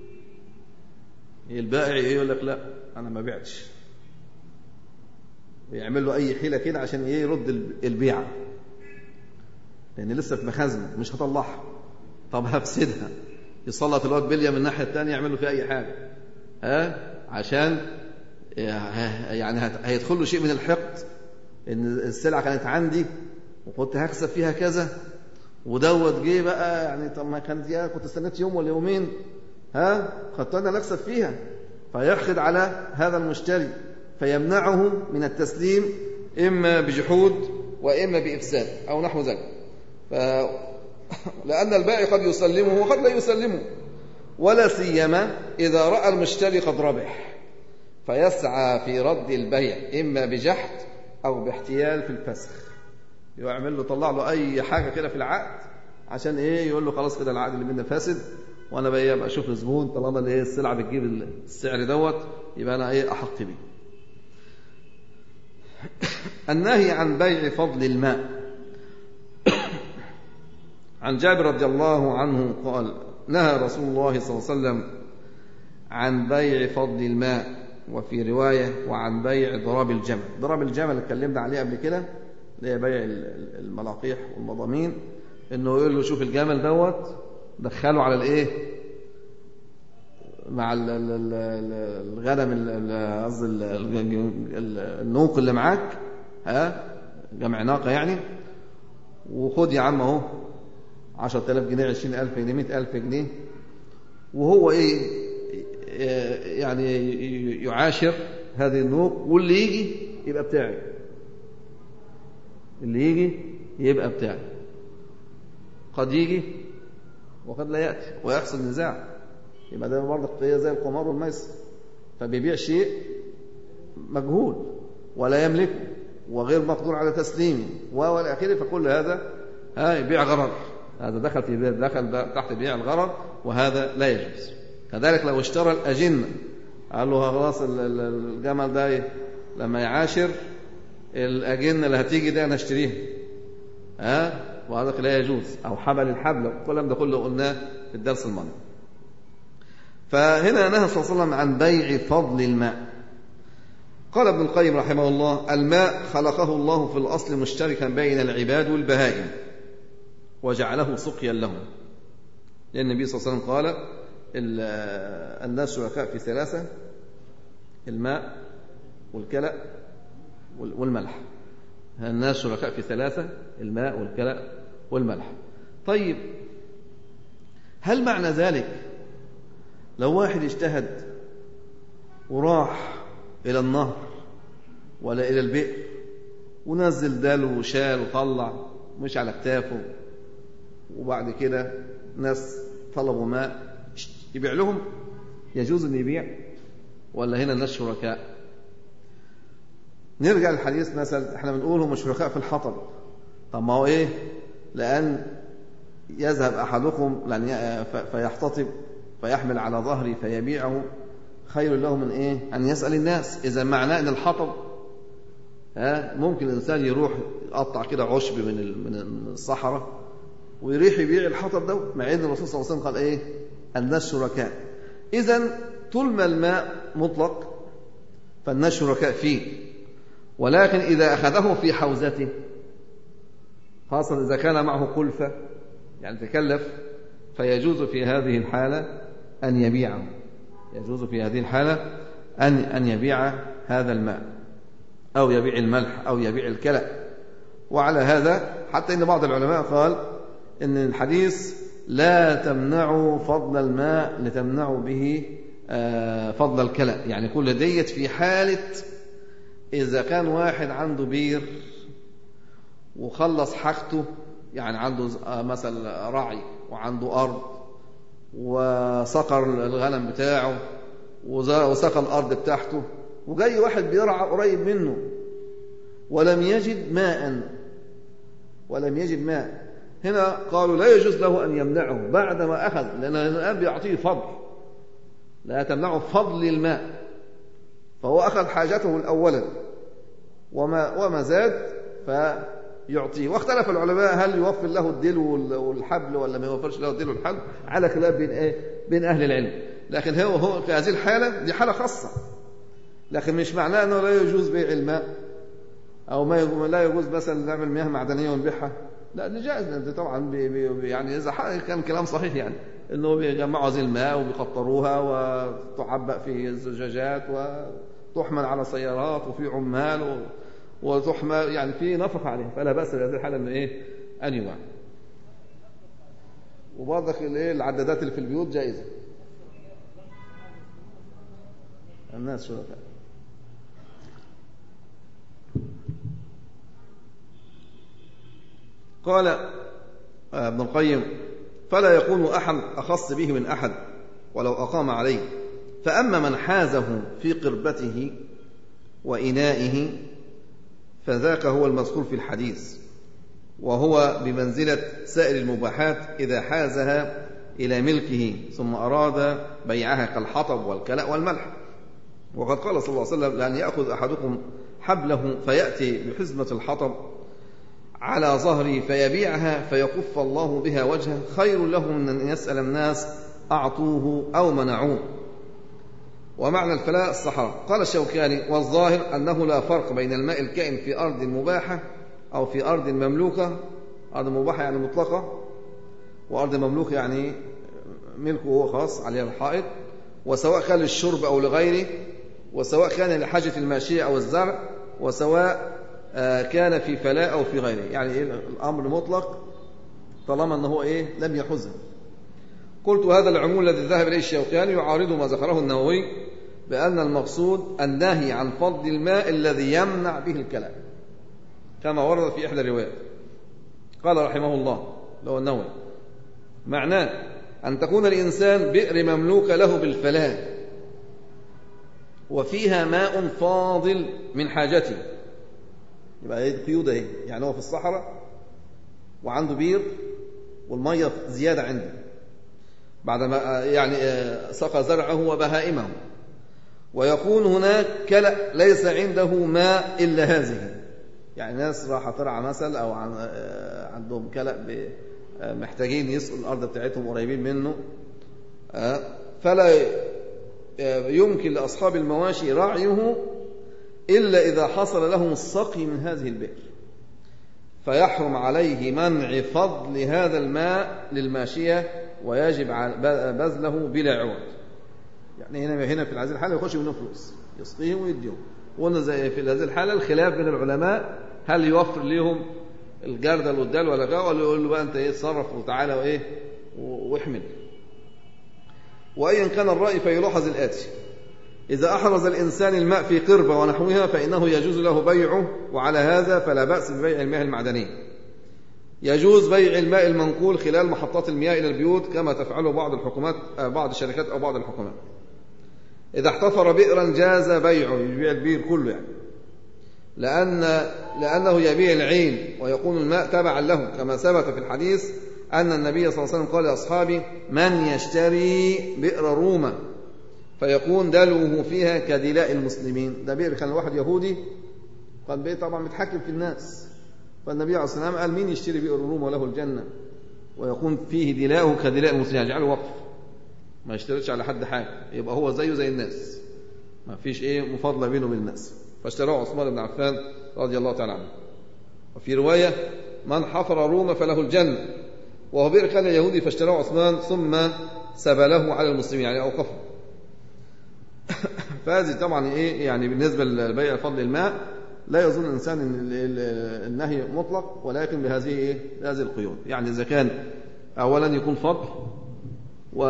البائع يقول لك لا انا ما بعتش يعمل له أي حيلة كده عشان إيه يرد البيعة لأن لسه في مخازن مش هطلعها طب هفسدها يسلط الواد بلية من الناحية الثانية يعمل له فيها أي حاجة ها عشان يعني هيدخل له شيء من الحقد ان السلعه كانت عندي وكنت هكسب فيها كذا ودوت جه بقى يعني طب ما كانت دي كنت استنيت يوم ولا يومين ها كنت انا نكسب فيها فيحقد على هذا المشتري فيمنعه من التسليم اما بجحود واما بافساد او نحو ذلك ف... لان البائع قد يسلمه وقد لا يسلمه ولا سيما اذا راى المشتري قد ربح فيسعى في رد البيع اما بجحد او باحتيال في الفسخ يعمل له طلع له اي حاجه كده في العقد عشان ايه يقول له خلاص كده العقد اللي بينا فاسد وانا بقى ابقى اشوف الزبون طالما الايه السلعه بتجيب السعر دوت يبقى انا ايه احق بيه النهي عن بيع فضل الماء عن جابر رضي الله عنه قال نهى رسول الله صلى الله عليه وسلم عن بيع فضل الماء وفي رواية وعن بيع ضراب الجمل ضراب الجمل اتكلمنا عليه قبل كده اللي هي بيع الملاقيح والمضامين انه يقول له شوف الجمل دوت دخله على الايه مع الغنم قصدي النوق اللي معاك ها جمع ناقه يعني وخد يا عم اهو 10000 جنيه 20000 جنيه 100000 جنيه وهو ايه يعني يعاشر هذه النوق واللي يجي يبقى بتاعي اللي يجي يبقى بتاعي قد يجي وقد لا يأتي ويحصل نزاع يبقى ده برضه هي زي القمار والميسر فبيبيع شيء مجهول ولا يملكه وغير مقدور على تسليمه والى اخره فكل هذا ها يبيع غرر هذا دخل في دخل تحت بيع الغرر وهذا لا يجوز كذلك لو اشترى الأجنة قال له خلاص الجمل ده لما يعاشر الأجنة اللي هتيجي دي أنا أشتريها ها وهذا لا يجوز أو حبل الحبل الكلام ده كله قلناه في الدرس الماضي فهنا نهى صلى الله عليه وسلم عن بيع فضل الماء قال ابن القيم رحمه الله الماء خلقه الله في الأصل مشتركا بين العباد والبهائم وجعله سقيا لهم لأن النبي صلى الله عليه وسلم قال الناس شركاء في ثلاثة الماء والكلأ والملح الناس شركاء في ثلاثة الماء والكلأ والملح طيب هل معنى ذلك لو واحد اجتهد وراح إلى النهر ولا إلى البئر ونزل داله وشال وطلع مش على كتافه وبعد كده ناس طلبوا ماء يبيع لهم يجوز ان يبيع ولا هنا الناس شركاء نرجع للحديث مثلا احنا بنقول هم شركاء في الحطب طب ما هو ايه لان يذهب احدكم يعني فيحتطب فيحمل على ظهري فيبيعه خير له من ايه ان يسال الناس اذا معناه ان الحطب ها ممكن الانسان يروح يقطع كده عشب من من الصحراء ويريح يبيع الحطب ده مع ان الرسول صلى الله عليه وسلم قال ايه الناس شركاء إذا طول ما الماء مطلق فالناس شركاء فيه ولكن إذا أخذه في حوزته خاصة إذا كان معه كلفة يعني تكلف فيجوز في هذه الحالة أن يبيعه يجوز في هذه الحالة أن أن يبيع هذا الماء أو يبيع الملح أو يبيع الكلأ وعلى هذا حتى إن بعض العلماء قال إن الحديث لا تمنعوا فضل الماء لتمنعوا به فضل الكلى يعني كل ديت في حالة إذا كان واحد عنده بير وخلص حاجته يعني عنده مثلا رعي وعنده أرض وسقر الغنم بتاعه وسقى الأرض بتاعته وجاي واحد بيرعى قريب منه ولم يجد ماء ولم يجد ماء هنا قالوا لا يجوز له أن يمنعه بعدما أخذ لأن الآن بيعطيه فضل لا تمنعه فضل الماء فهو أخذ حاجته الأولا وما, وما زاد فيعطيه واختلف العلماء هل يوفر له الدل والحبل ولا ما يوفرش له الدل والحبل على خلاف بين ايه بين اهل العلم لكن هو هو في هذه الحاله دي حاله خاصه لكن مش معناه انه لا يجوز بيع الماء أو ما لا يجوز مثلا نعمل مياه معدنية ونبيعها لا دي جائز دي طبعا بي بي يعني إذا كان كلام صحيح يعني إنه بيجمعوا هذه الماء وبيقطروها وتعبأ في الزجاجات وتحمل على سيارات وفي عمال وتحمل يعني في نفقة عليها فلا بأس بهذه الحالة إن إيه أن يباع وبرضك الايه العدادات اللي في البيوت جائزة الناس شركاء قال آه، ابن القيم فلا يكون أحد أخص به من أحد ولو أقام عليه فأما من حازه في قربته وإنائه فذاك هو المذكور في الحديث وهو بمنزلة سائر المباحات إذا حازها إلى ملكه ثم أراد بيعها كالحطب والكلاء والملح وقد قال صلى الله عليه وسلم لأن يأخذ أحدكم حبله فيأتي بحزمة الحطب على ظهره فيبيعها فيكف الله بها وجهه خير له من أن يسأل الناس أعطوه أو منعوه ومعنى الفلاء الصحراء قال الشوكاني والظاهر أنه لا فرق بين الماء الكائن في أرض مباحة أو في أرض مملوكة أرض مباحة يعني مطلقة وأرض مملوكة يعني ملكه هو خاص عليها الحائط وسواء كان للشرب أو لغيره وسواء كان لحاجة الماشية أو الزرع وسواء آه، كان في فلاء أو في غيره يعني إيه الأمر مطلق طالما أنه إيه لم يحزه قلت هذا العمول الذي ذهب إليه الشوكاني يعارض ما ذكره النووي بأن المقصود النهي عن فضل الماء الذي يمنع به الكلام كما ورد في إحدى الروايات قال رحمه الله لو النووي معناه أن تكون الإنسان بئر مملوكة له بالفلاة وفيها ماء فاضل من حاجته يبقى ايه قيود اهي يعني هو في الصحراء وعنده بير والميه زياده عنده بعدما يعني آه، سقى زرعه وبهائمه ويكون هناك كلأ ليس عنده ماء إلا هذه يعني ناس راح ترعى مثل أو آه، عندهم كلأ آه، محتاجين يسقوا الأرض بتاعتهم قريبين منه فلا يمكن لأصحاب المواشي رعيه إلا إذا حصل لهم السقي من هذه البئر فيحرم عليه منع فضل هذا الماء للماشية ويجب بذله بلا عوض يعني هنا هنا في هذه الحالة يخش منه فلوس يسقيهم ويديهم وقلنا زي في هذه الحالة الخلاف بين العلماء هل يوفر لهم الجردل والدال ولا كده ولا يقول له بقى انت ايه اتصرف وتعالى وايه واحمل وايا كان الرأي فيلاحظ الآتي إذا أحرز الإنسان الماء في قربة ونحوها فإنه يجوز له بيعه وعلى هذا فلا بأس ببيع المياه المعدنية يجوز بيع الماء المنقول خلال محطات المياه إلى البيوت كما تفعله بعض الحكومات آه، بعض الشركات أو بعض الحكومات إذا احتفر بئرا جاز بيعه يبيع البير كله يعني لأن لأنه يبيع العين ويكون الماء تبعا له كما ثبت في الحديث أن النبي صلى الله عليه وسلم قال لأصحابه من يشتري بئر روما فيكون دلوه فيها كدلاء المسلمين ده بئر كان الواحد يهودي قال بئر طبعا متحكم في الناس فالنبي عليه الصلاة والسلام قال مين يشتري بئر الروم وله الجنة ويكون فيه دلاءه كدلاء المسلمين يجعله وقف ما يشترطش على حد حاجة يبقى هو زيه زي الناس ما فيش ايه مفاضلة بينه وبين الناس فاشتراه عثمان بن عفان رضي الله تعالى عنه وفي رواية من حفر روما فله الجنة وهو بئر كان يهودي فاشتراه عثمان ثم سبله على المسلمين يعني أوقفه فهذه طبعا ايه يعني بالنسبه لبيع فضل الماء لا يظن الانسان ان النهي مطلق ولكن بهذه ايه هذه القيود يعني اذا كان اولا يكون فضل و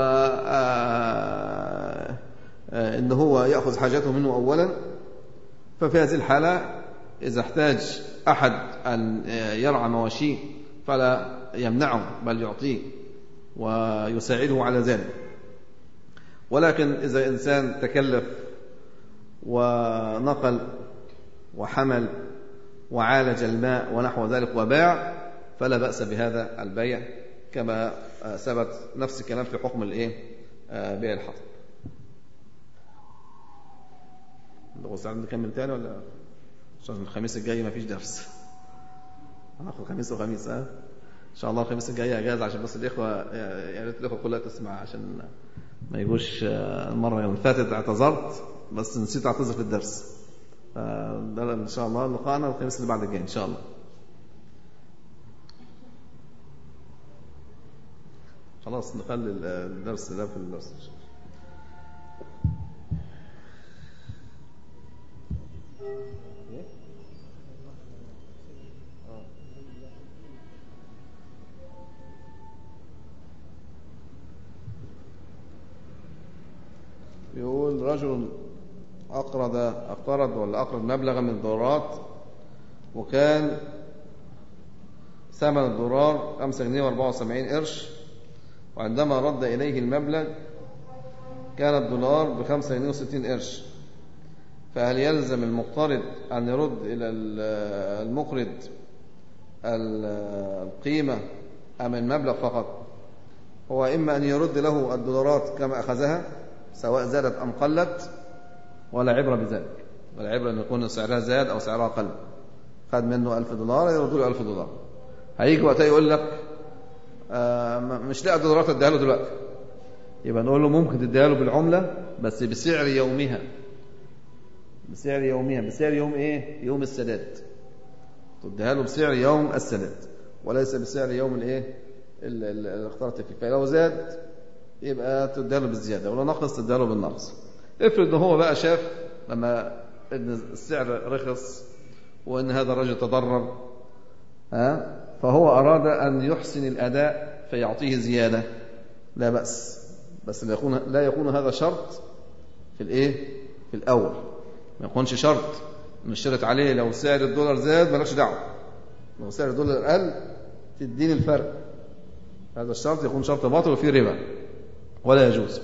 آه، آه، ان هو ياخذ حاجته منه اولا ففي هذه الحاله اذا احتاج احد ان يرعى مواشيه فلا يمنعه بل يعطيه ويساعده على ذلك ولكن إذا إنسان تكلف ونقل وحمل وعالج الماء ونحو ذلك وباع فلا بأس بهذا البيع كما ثبت نفس الكلام في حكم الايه بيع الحطب هو ساعات نكمل تاني ولا عشان الخميس الجاي ما فيش درس هناخد خميس وخميس ها ان شاء الله الخميس الجاي اجازه عشان بس الاخوه يا ريت الاخوه كلها تسمع عشان ما يجوش المرة اللي فاتت اعتذرت بس نسيت اعتذر في الدرس ده إن شاء الله لقاءنا الخميس اللي بعد الجاي إن شاء الله خلاص نخلي الدرس ده في الدرس يقول رجل أقرض أقرض ولا أقرض مبلغا من الدولارات وكان ثمن الدولار 5 جنيه و74 قرش وعندما رد إليه المبلغ كان الدولار ب 5 جنيه و60 قرش فهل يلزم المقترض أن يرد إلى المقرض القيمة أم المبلغ فقط هو إما أن يرد له الدولارات كما أخذها سواء زادت أم قلت ولا عبرة بذلك ولا عبرة أن يكون سعرها زاد أو سعرها قل خد منه ألف دولار يرد له ألف دولار هيجي وقتها يقول لك آه مش لاقي دولارات اديها له دلوقتي يبقى نقول له ممكن تديها له بالعملة بس بسعر يومها بسعر يومها بسعر يوم ايه يوم السداد تديها له بسعر يوم السداد وليس بسعر يوم الايه اللي اخترت فيه فلو زاد يبقى تديها له بالزياده ولو نقص تديها له بالنقص افرض ان هو بقى شاف لما ان السعر رخص وان هذا الرجل تضرر ها فهو اراد ان يحسن الاداء فيعطيه زياده لا باس بس لا يكون لا يكون هذا شرط في الايه في الاول ما يكونش شرط ان اشترط عليه لو سعر الدولار زاد مالكش دعوه لو سعر الدولار قل تديني الفرق هذا الشرط يكون شرط باطل وفيه ربا ولا يجوز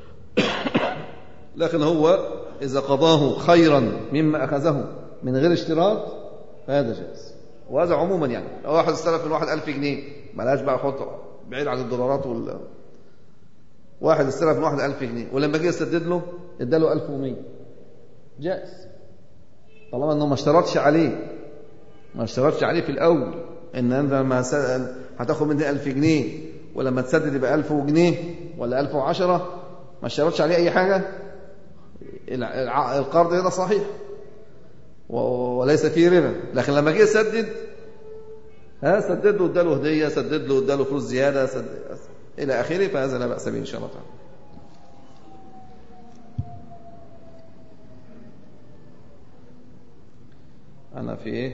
لكن هو إذا قضاه خيرا مما أخذه من غير اشتراط فهذا جائز وهذا عموما يعني لو واحد استلف من واحد ألف جنيه ملاش بقى يحط بعيد عن الدولارات وال واحد استلف من واحد ألف جنيه ولما جه يسدد له اداله ألف ومية جائز طالما انه ما اشترطش عليه ما اشترطش عليه في الأول ان انت لما هتاخد مني ألف جنيه ولما تسدد يبقى ألف جنيه ولا ألف وعشرة ما اشترطش عليه أي حاجة القرض هنا صحيح وليس فيه ربا لكن لما جه يسدد ها سدد له اداله هديه سدد له اداله فلوس زياده سدد الى اخره فهذا لا باس به ان شاء الله تعالى انا في ايه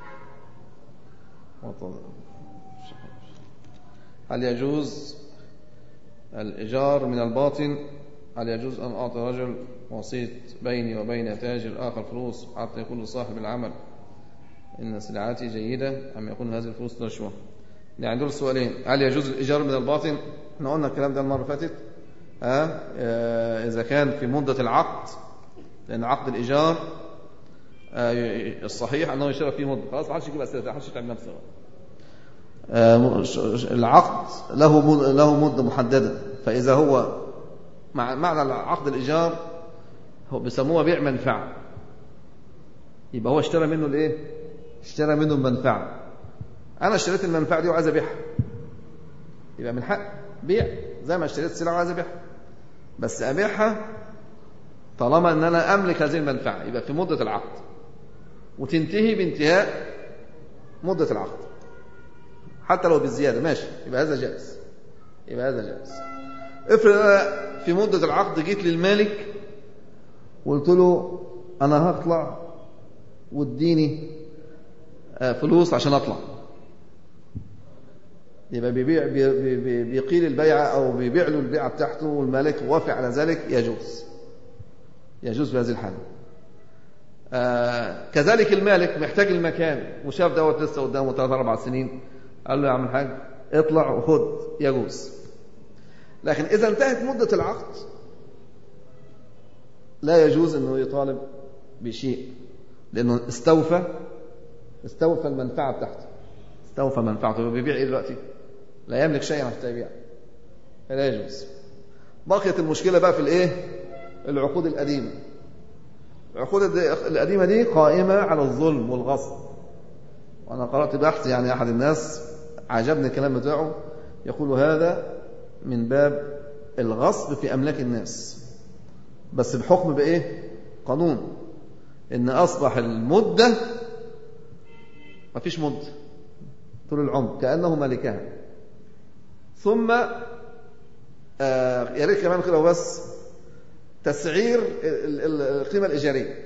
هل يجوز الإيجار من الباطن هل يجوز أن أعطي رجل وسيط بيني وبين تاجر آخر فلوس حتى يقول لصاحب العمل إن سلعتي جيدة أم يكون هذه الفلوس رشوة يعني دول السؤالين هل يجوز الإيجار من الباطن احنا قلنا الكلام ده المرة اللي فاتت ها إذا كان في مدة العقد لأن عقد الإيجار الصحيح أنه يشترك فيه مدة خلاص ما حدش يجيب أسئلة ما حدش يتعب نفسه العقد له له مدة محددة فإذا هو مع معنى عقد الإيجار هو بيسموها بيع منفعة يبقى هو اشترى منه الايه اشترى منه المنفعة أنا اشتريت المنفعة دي وعايز أبيعها يبقى من حق بيع زي ما اشتريت سلعة وعايز أبيعها بس أبيعها طالما أن أنا أملك هذه المنفعة يبقى في مدة العقد وتنتهي بانتهاء مدة العقد حتى لو بالزيادة ماشي يبقى هذا جائز يبقى هذا جائز افرض أنا في مدة العقد جيت للمالك وقلت له أنا هطلع واديني فلوس عشان أطلع يبقى بيبيع بي بي بيقيل البيعة أو بيبيع له البيعة بتاعته والمالك وافق على ذلك يجوز يجوز في هذه الحالة آه كذلك المالك محتاج المكان وشاف دوت لسه قدامه ثلاث أربع سنين قال له يا عم الحاج اطلع وخد يجوز لكن إذا انتهت مدة العقد لا يجوز أنه يطالب بشيء لأنه استوفى استوفى المنفعة بتاعته استوفى منفعته بيبيع إيه دلوقتي لا يملك شيئا حتى يبيع فلا يجوز بقيت المشكلة بقى في الإيه العقود القديمة العقود القديمة دي قائمة على الظلم والغصب وأنا قرأت بحث يعني أحد الناس عجبني الكلام بتاعه يقول هذا من باب الغصب في أملاك الناس بس بحكم بإيه قانون إن أصبح المدة ما فيش مدة طول العمر كأنه ملكها ثم آه يا ريت كمان كده وبس تسعير القيمة الإيجارية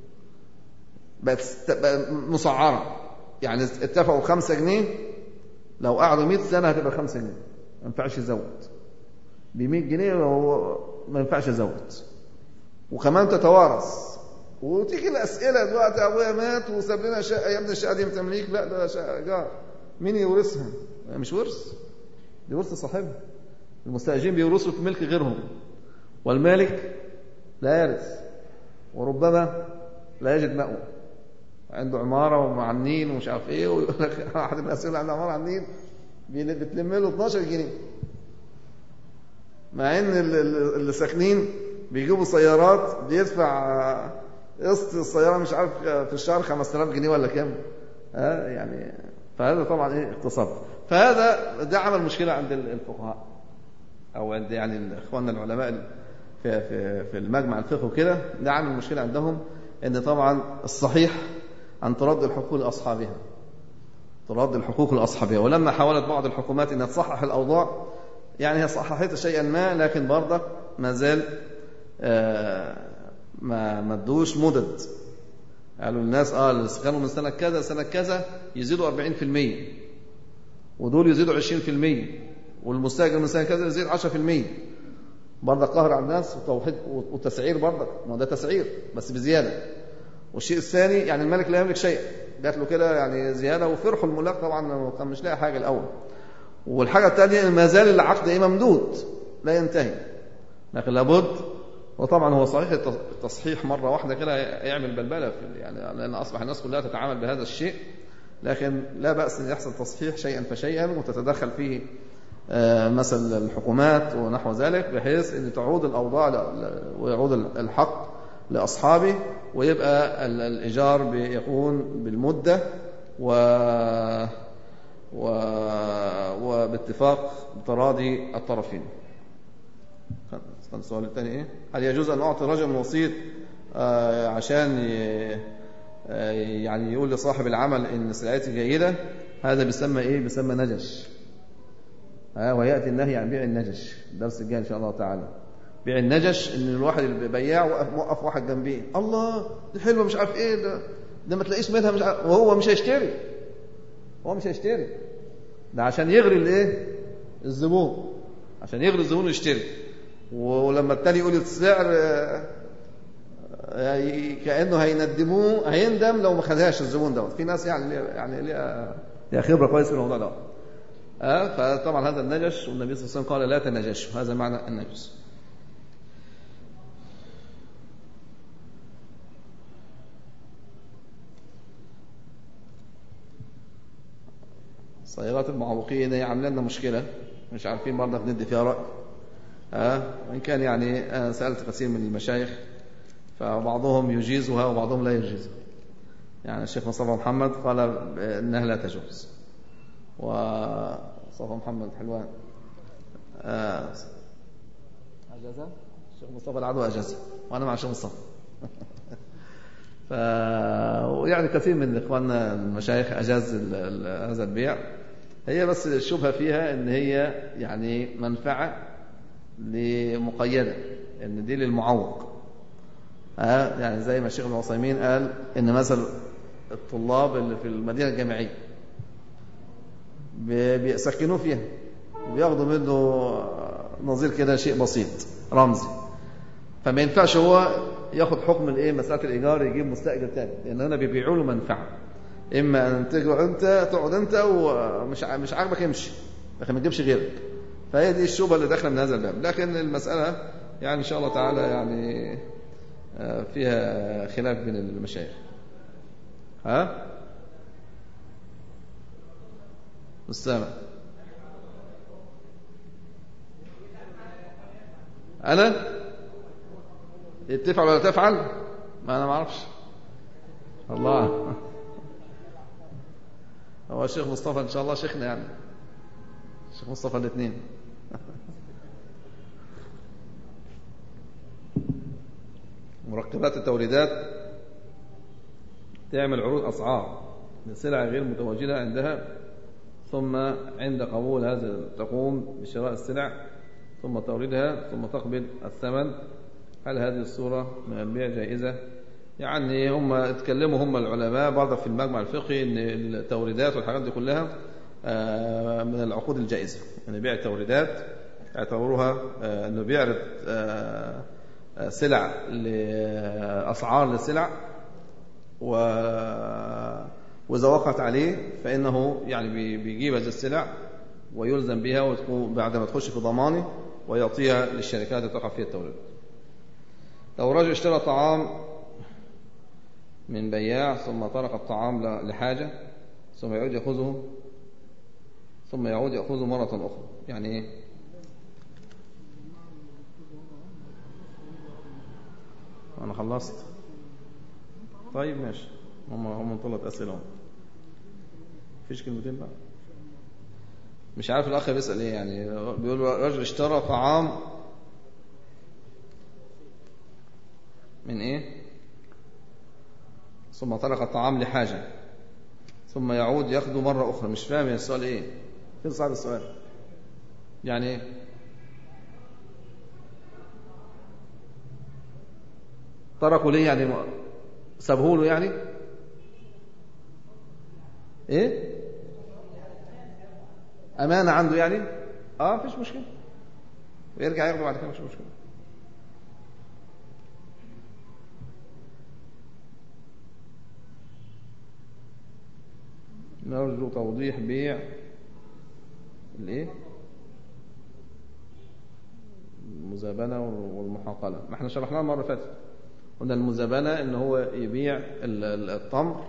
بقت مسعرة يعني اتفقوا خمسة جنيه لو قعدوا 100 سنة هتبقى خمسة جنيه ما ينفعش يزود ب 100 جنيه هو ما ينفعش يزود وكمان تتوارث وتيجي الأسئلة دلوقتي أبويا مات وساب لنا شقة يا ابني الشقة دي تمليك لا ده شقة إيجار مين يورثها؟ مش ورث دي ورث صاحبها المستأجرين بيورثوا في ملك غيرهم والمالك لا يرث وربما لا يجد مأوى عنده عمارة ومع النيل ومش عارف ايه ويقول لك واحد من الأسئلة عنده عمارة على النيل بتلم له 12 جنيه مع ان اللي ساكنين بيجيبوا سيارات بيدفع قسط السيارة مش عارف في الشهر 5000 جنيه ولا كام ها يعني فهذا طبعا ايه اقتصاد فهذا ده عمل مشكلة عند الفقهاء او عند يعني اخواننا العلماء في في في المجمع الفقه وكده ده عامل مشكلة عندهم ان طبعا الصحيح أن ترد الحقوق لأصحابها ترد الحقوق لأصحابها ولما حاولت بعض الحكومات أن تصحح الأوضاع يعني هي صححت شيئا ما لكن برضك ما زال ما ما ادوش مدد قالوا الناس اه اللي كانوا من سنة كذا سنة كذا يزيدوا 40% ودول يزيدوا 20% والمستاجر من سنة كذا يزيد 10% برضك قهر على الناس وتوحيد وتسعير برضك ما ده تسعير بس بزيادة والشيء الثاني يعني الملك لا يملك شيء جات له كده يعني زيادة وفرحوا الملاك طبعا كان مش لاقي حاجة الأول والحاجة الثانية ما زال العقد إيه ممدود لا ينتهي لكن لابد وطبعا هو صحيح التصحيح مرة واحدة كده يعمل بلبلة في يعني لأن أصبح الناس كلها تتعامل بهذا الشيء لكن لا بأس أن يحصل تصحيح شيئا فشيئا وتتدخل فيه مثل الحكومات ونحو ذلك بحيث أن تعود الأوضاع ويعود الحق لأصحابه ويبقى الإيجار يكون بالمدة و و وباتفاق تراضي الطرفين السؤال الثاني ايه هل يجوز ان اعطي رجل وسيط آه عشان ي... آه يعني يقول لصاحب العمل ان سلعتي جيده هذا بيسمى ايه بيسمى نجش آه وياتي النهي عن بيع النجش الدرس الجاي ان شاء الله تعالى بيع النجش ان الواحد اللي بياع وقف واحد جنبيه الله دي حلوه مش عارف ايه ده ده ما تلاقيش منها مش عارف وهو مش هيشتري هو مش هيشتري ده عشان يغري الايه الزبون عشان يغري الزبون ويشتري ولما التاني يقول السعر كانه هيندموه هيندم لو ما خدهاش الزبون دوت في ناس يعني يعني ليها ليها خبره كويس في الموضوع ده اه فطبعا هذا النجش والنبي صلى الله عليه وسلم قال لا تنجشوا هذا معنى النجس سيارات المعوقين هي عامله لنا مشكله مش عارفين برضه ندي فيها راي ها وان كان يعني انا سالت كثير من المشايخ فبعضهم يجيزها وبعضهم لا يجيزها يعني الشيخ مصطفى محمد قال انها لا تجوز ومصطفى محمد حلوان اجازها الشيخ مصطفى العدو اجازها وانا مع الشيخ مصطفى ف ويعني كثير من اخواننا المشايخ اجاز هذا البيع هي بس الشبهه فيها ان هي يعني منفعه لمقيده ان دي للمعوق ها يعني زي ما الشيخ ابن عثيمين قال ان مثل الطلاب اللي في المدينه الجامعيه بيسكنوه فيها وبياخدوا منه نظير كده شيء بسيط رمزي فما ينفعش هو ياخد حكم الايه مساله الايجار يجيب مستاجر تاني لان هنا بيبيعوا له منفعه اما ان تقعد انت تقعد انت ومش مش عاجبك امشي لكن ما تجيبش غيرك فهي دي الشبهه اللي داخله من هذا الباب لكن المساله يعني ان شاء الله تعالى يعني فيها خلاف بين المشايخ ها السامع انا تفعل ولا تفعل ما انا ما اعرفش الله هو الشيخ مصطفى ان شاء الله شيخنا يعني الشيخ مصطفى الاثنين مركبات التوريدات تعمل عروض أسعار لسلع غير متواجدة عندها ثم عند قبول هذا تقوم بشراء السلع ثم توردها ثم تقبل الثمن هل هذه الصورة من البيع جائزة يعني هم اتكلموا هم العلماء برضه في المجمع الفقهي ان التوريدات والحاجات دي كلها آه، من العقود الجائزة يعني بيع التوريدات اعتبروها آه، انه بيعرض آه، سلع لأسعار للسلع و وإذا وقعت عليه فإنه يعني بيجيب هذه السلع ويلزم بها وتكون بعد ما تخش في ضمانه ويعطيها للشركات اللي تقع فيها التوريد لو رجل اشترى طعام من بياع ثم طرق الطعام لحاجة ثم يعود يأخذه ثم يعود يأخذه مرة أخرى يعني إيه أنا خلصت طيب ماشي هم هم ثلاث أسئلة هم مفيش كلمتين بقى مش عارف الأخ بيسأل إيه يعني بيقول رجل اشترى طعام من إيه ثم ترك الطعام لحاجة ثم يعود ياخده مرة أخرى مش فاهم السؤال إيه فين صعب السؤال يعني إيه تركوا ليه يعني سابوه له يعني ايه امانه عنده يعني اه مفيش مشكله ويرجع ياخده بعد كده مش مشكله نرجو توضيح بيع الايه المزابنه والمحاقله ما احنا شرحناها المره اللي فاتت قلنا المزابنة ان هو يبيع التمر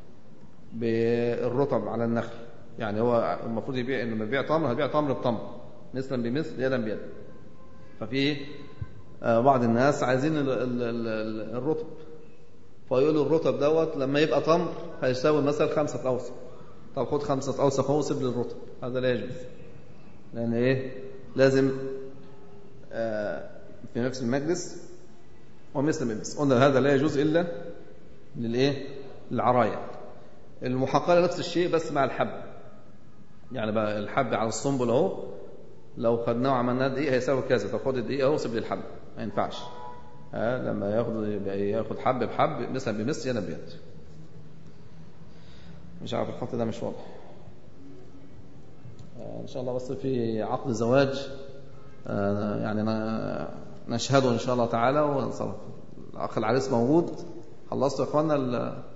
بالرطب على النخل يعني هو المفروض يبيع انه يبيع تمر هيبيع تمر بتمر مثلا بمثل يدا بيد ففي آه، بعض الناس عايزين الرطب فيقولوا الرطب دوت لما يبقى تمر هيساوي مثلا خمسة أوسق طب خد خمسة أوسق هو سيب للرطب هذا لا يجوز لأن إيه لازم آه، في نفس المجلس ومثل بمثل قلنا هذا لا يجوز إلا للإيه للعرايا المحقلة نفس الشيء بس مع الحب يعني بقى الحب على الصنبل اهو لو خدناه وعملناه دقيقة هيساوي كذا فخد الدقيقة اهو سيب لي الحب ما ينفعش ها لما ياخد ياخد حب بحب مثلا بمثل يدا بيد مش عارف الخط ده مش واضح آه، ان شاء الله بس في عقد زواج آه، يعني نشهده إن شاء الله تعالى ونصرف الأخ العريس موجود خلصتوا يا إخوانا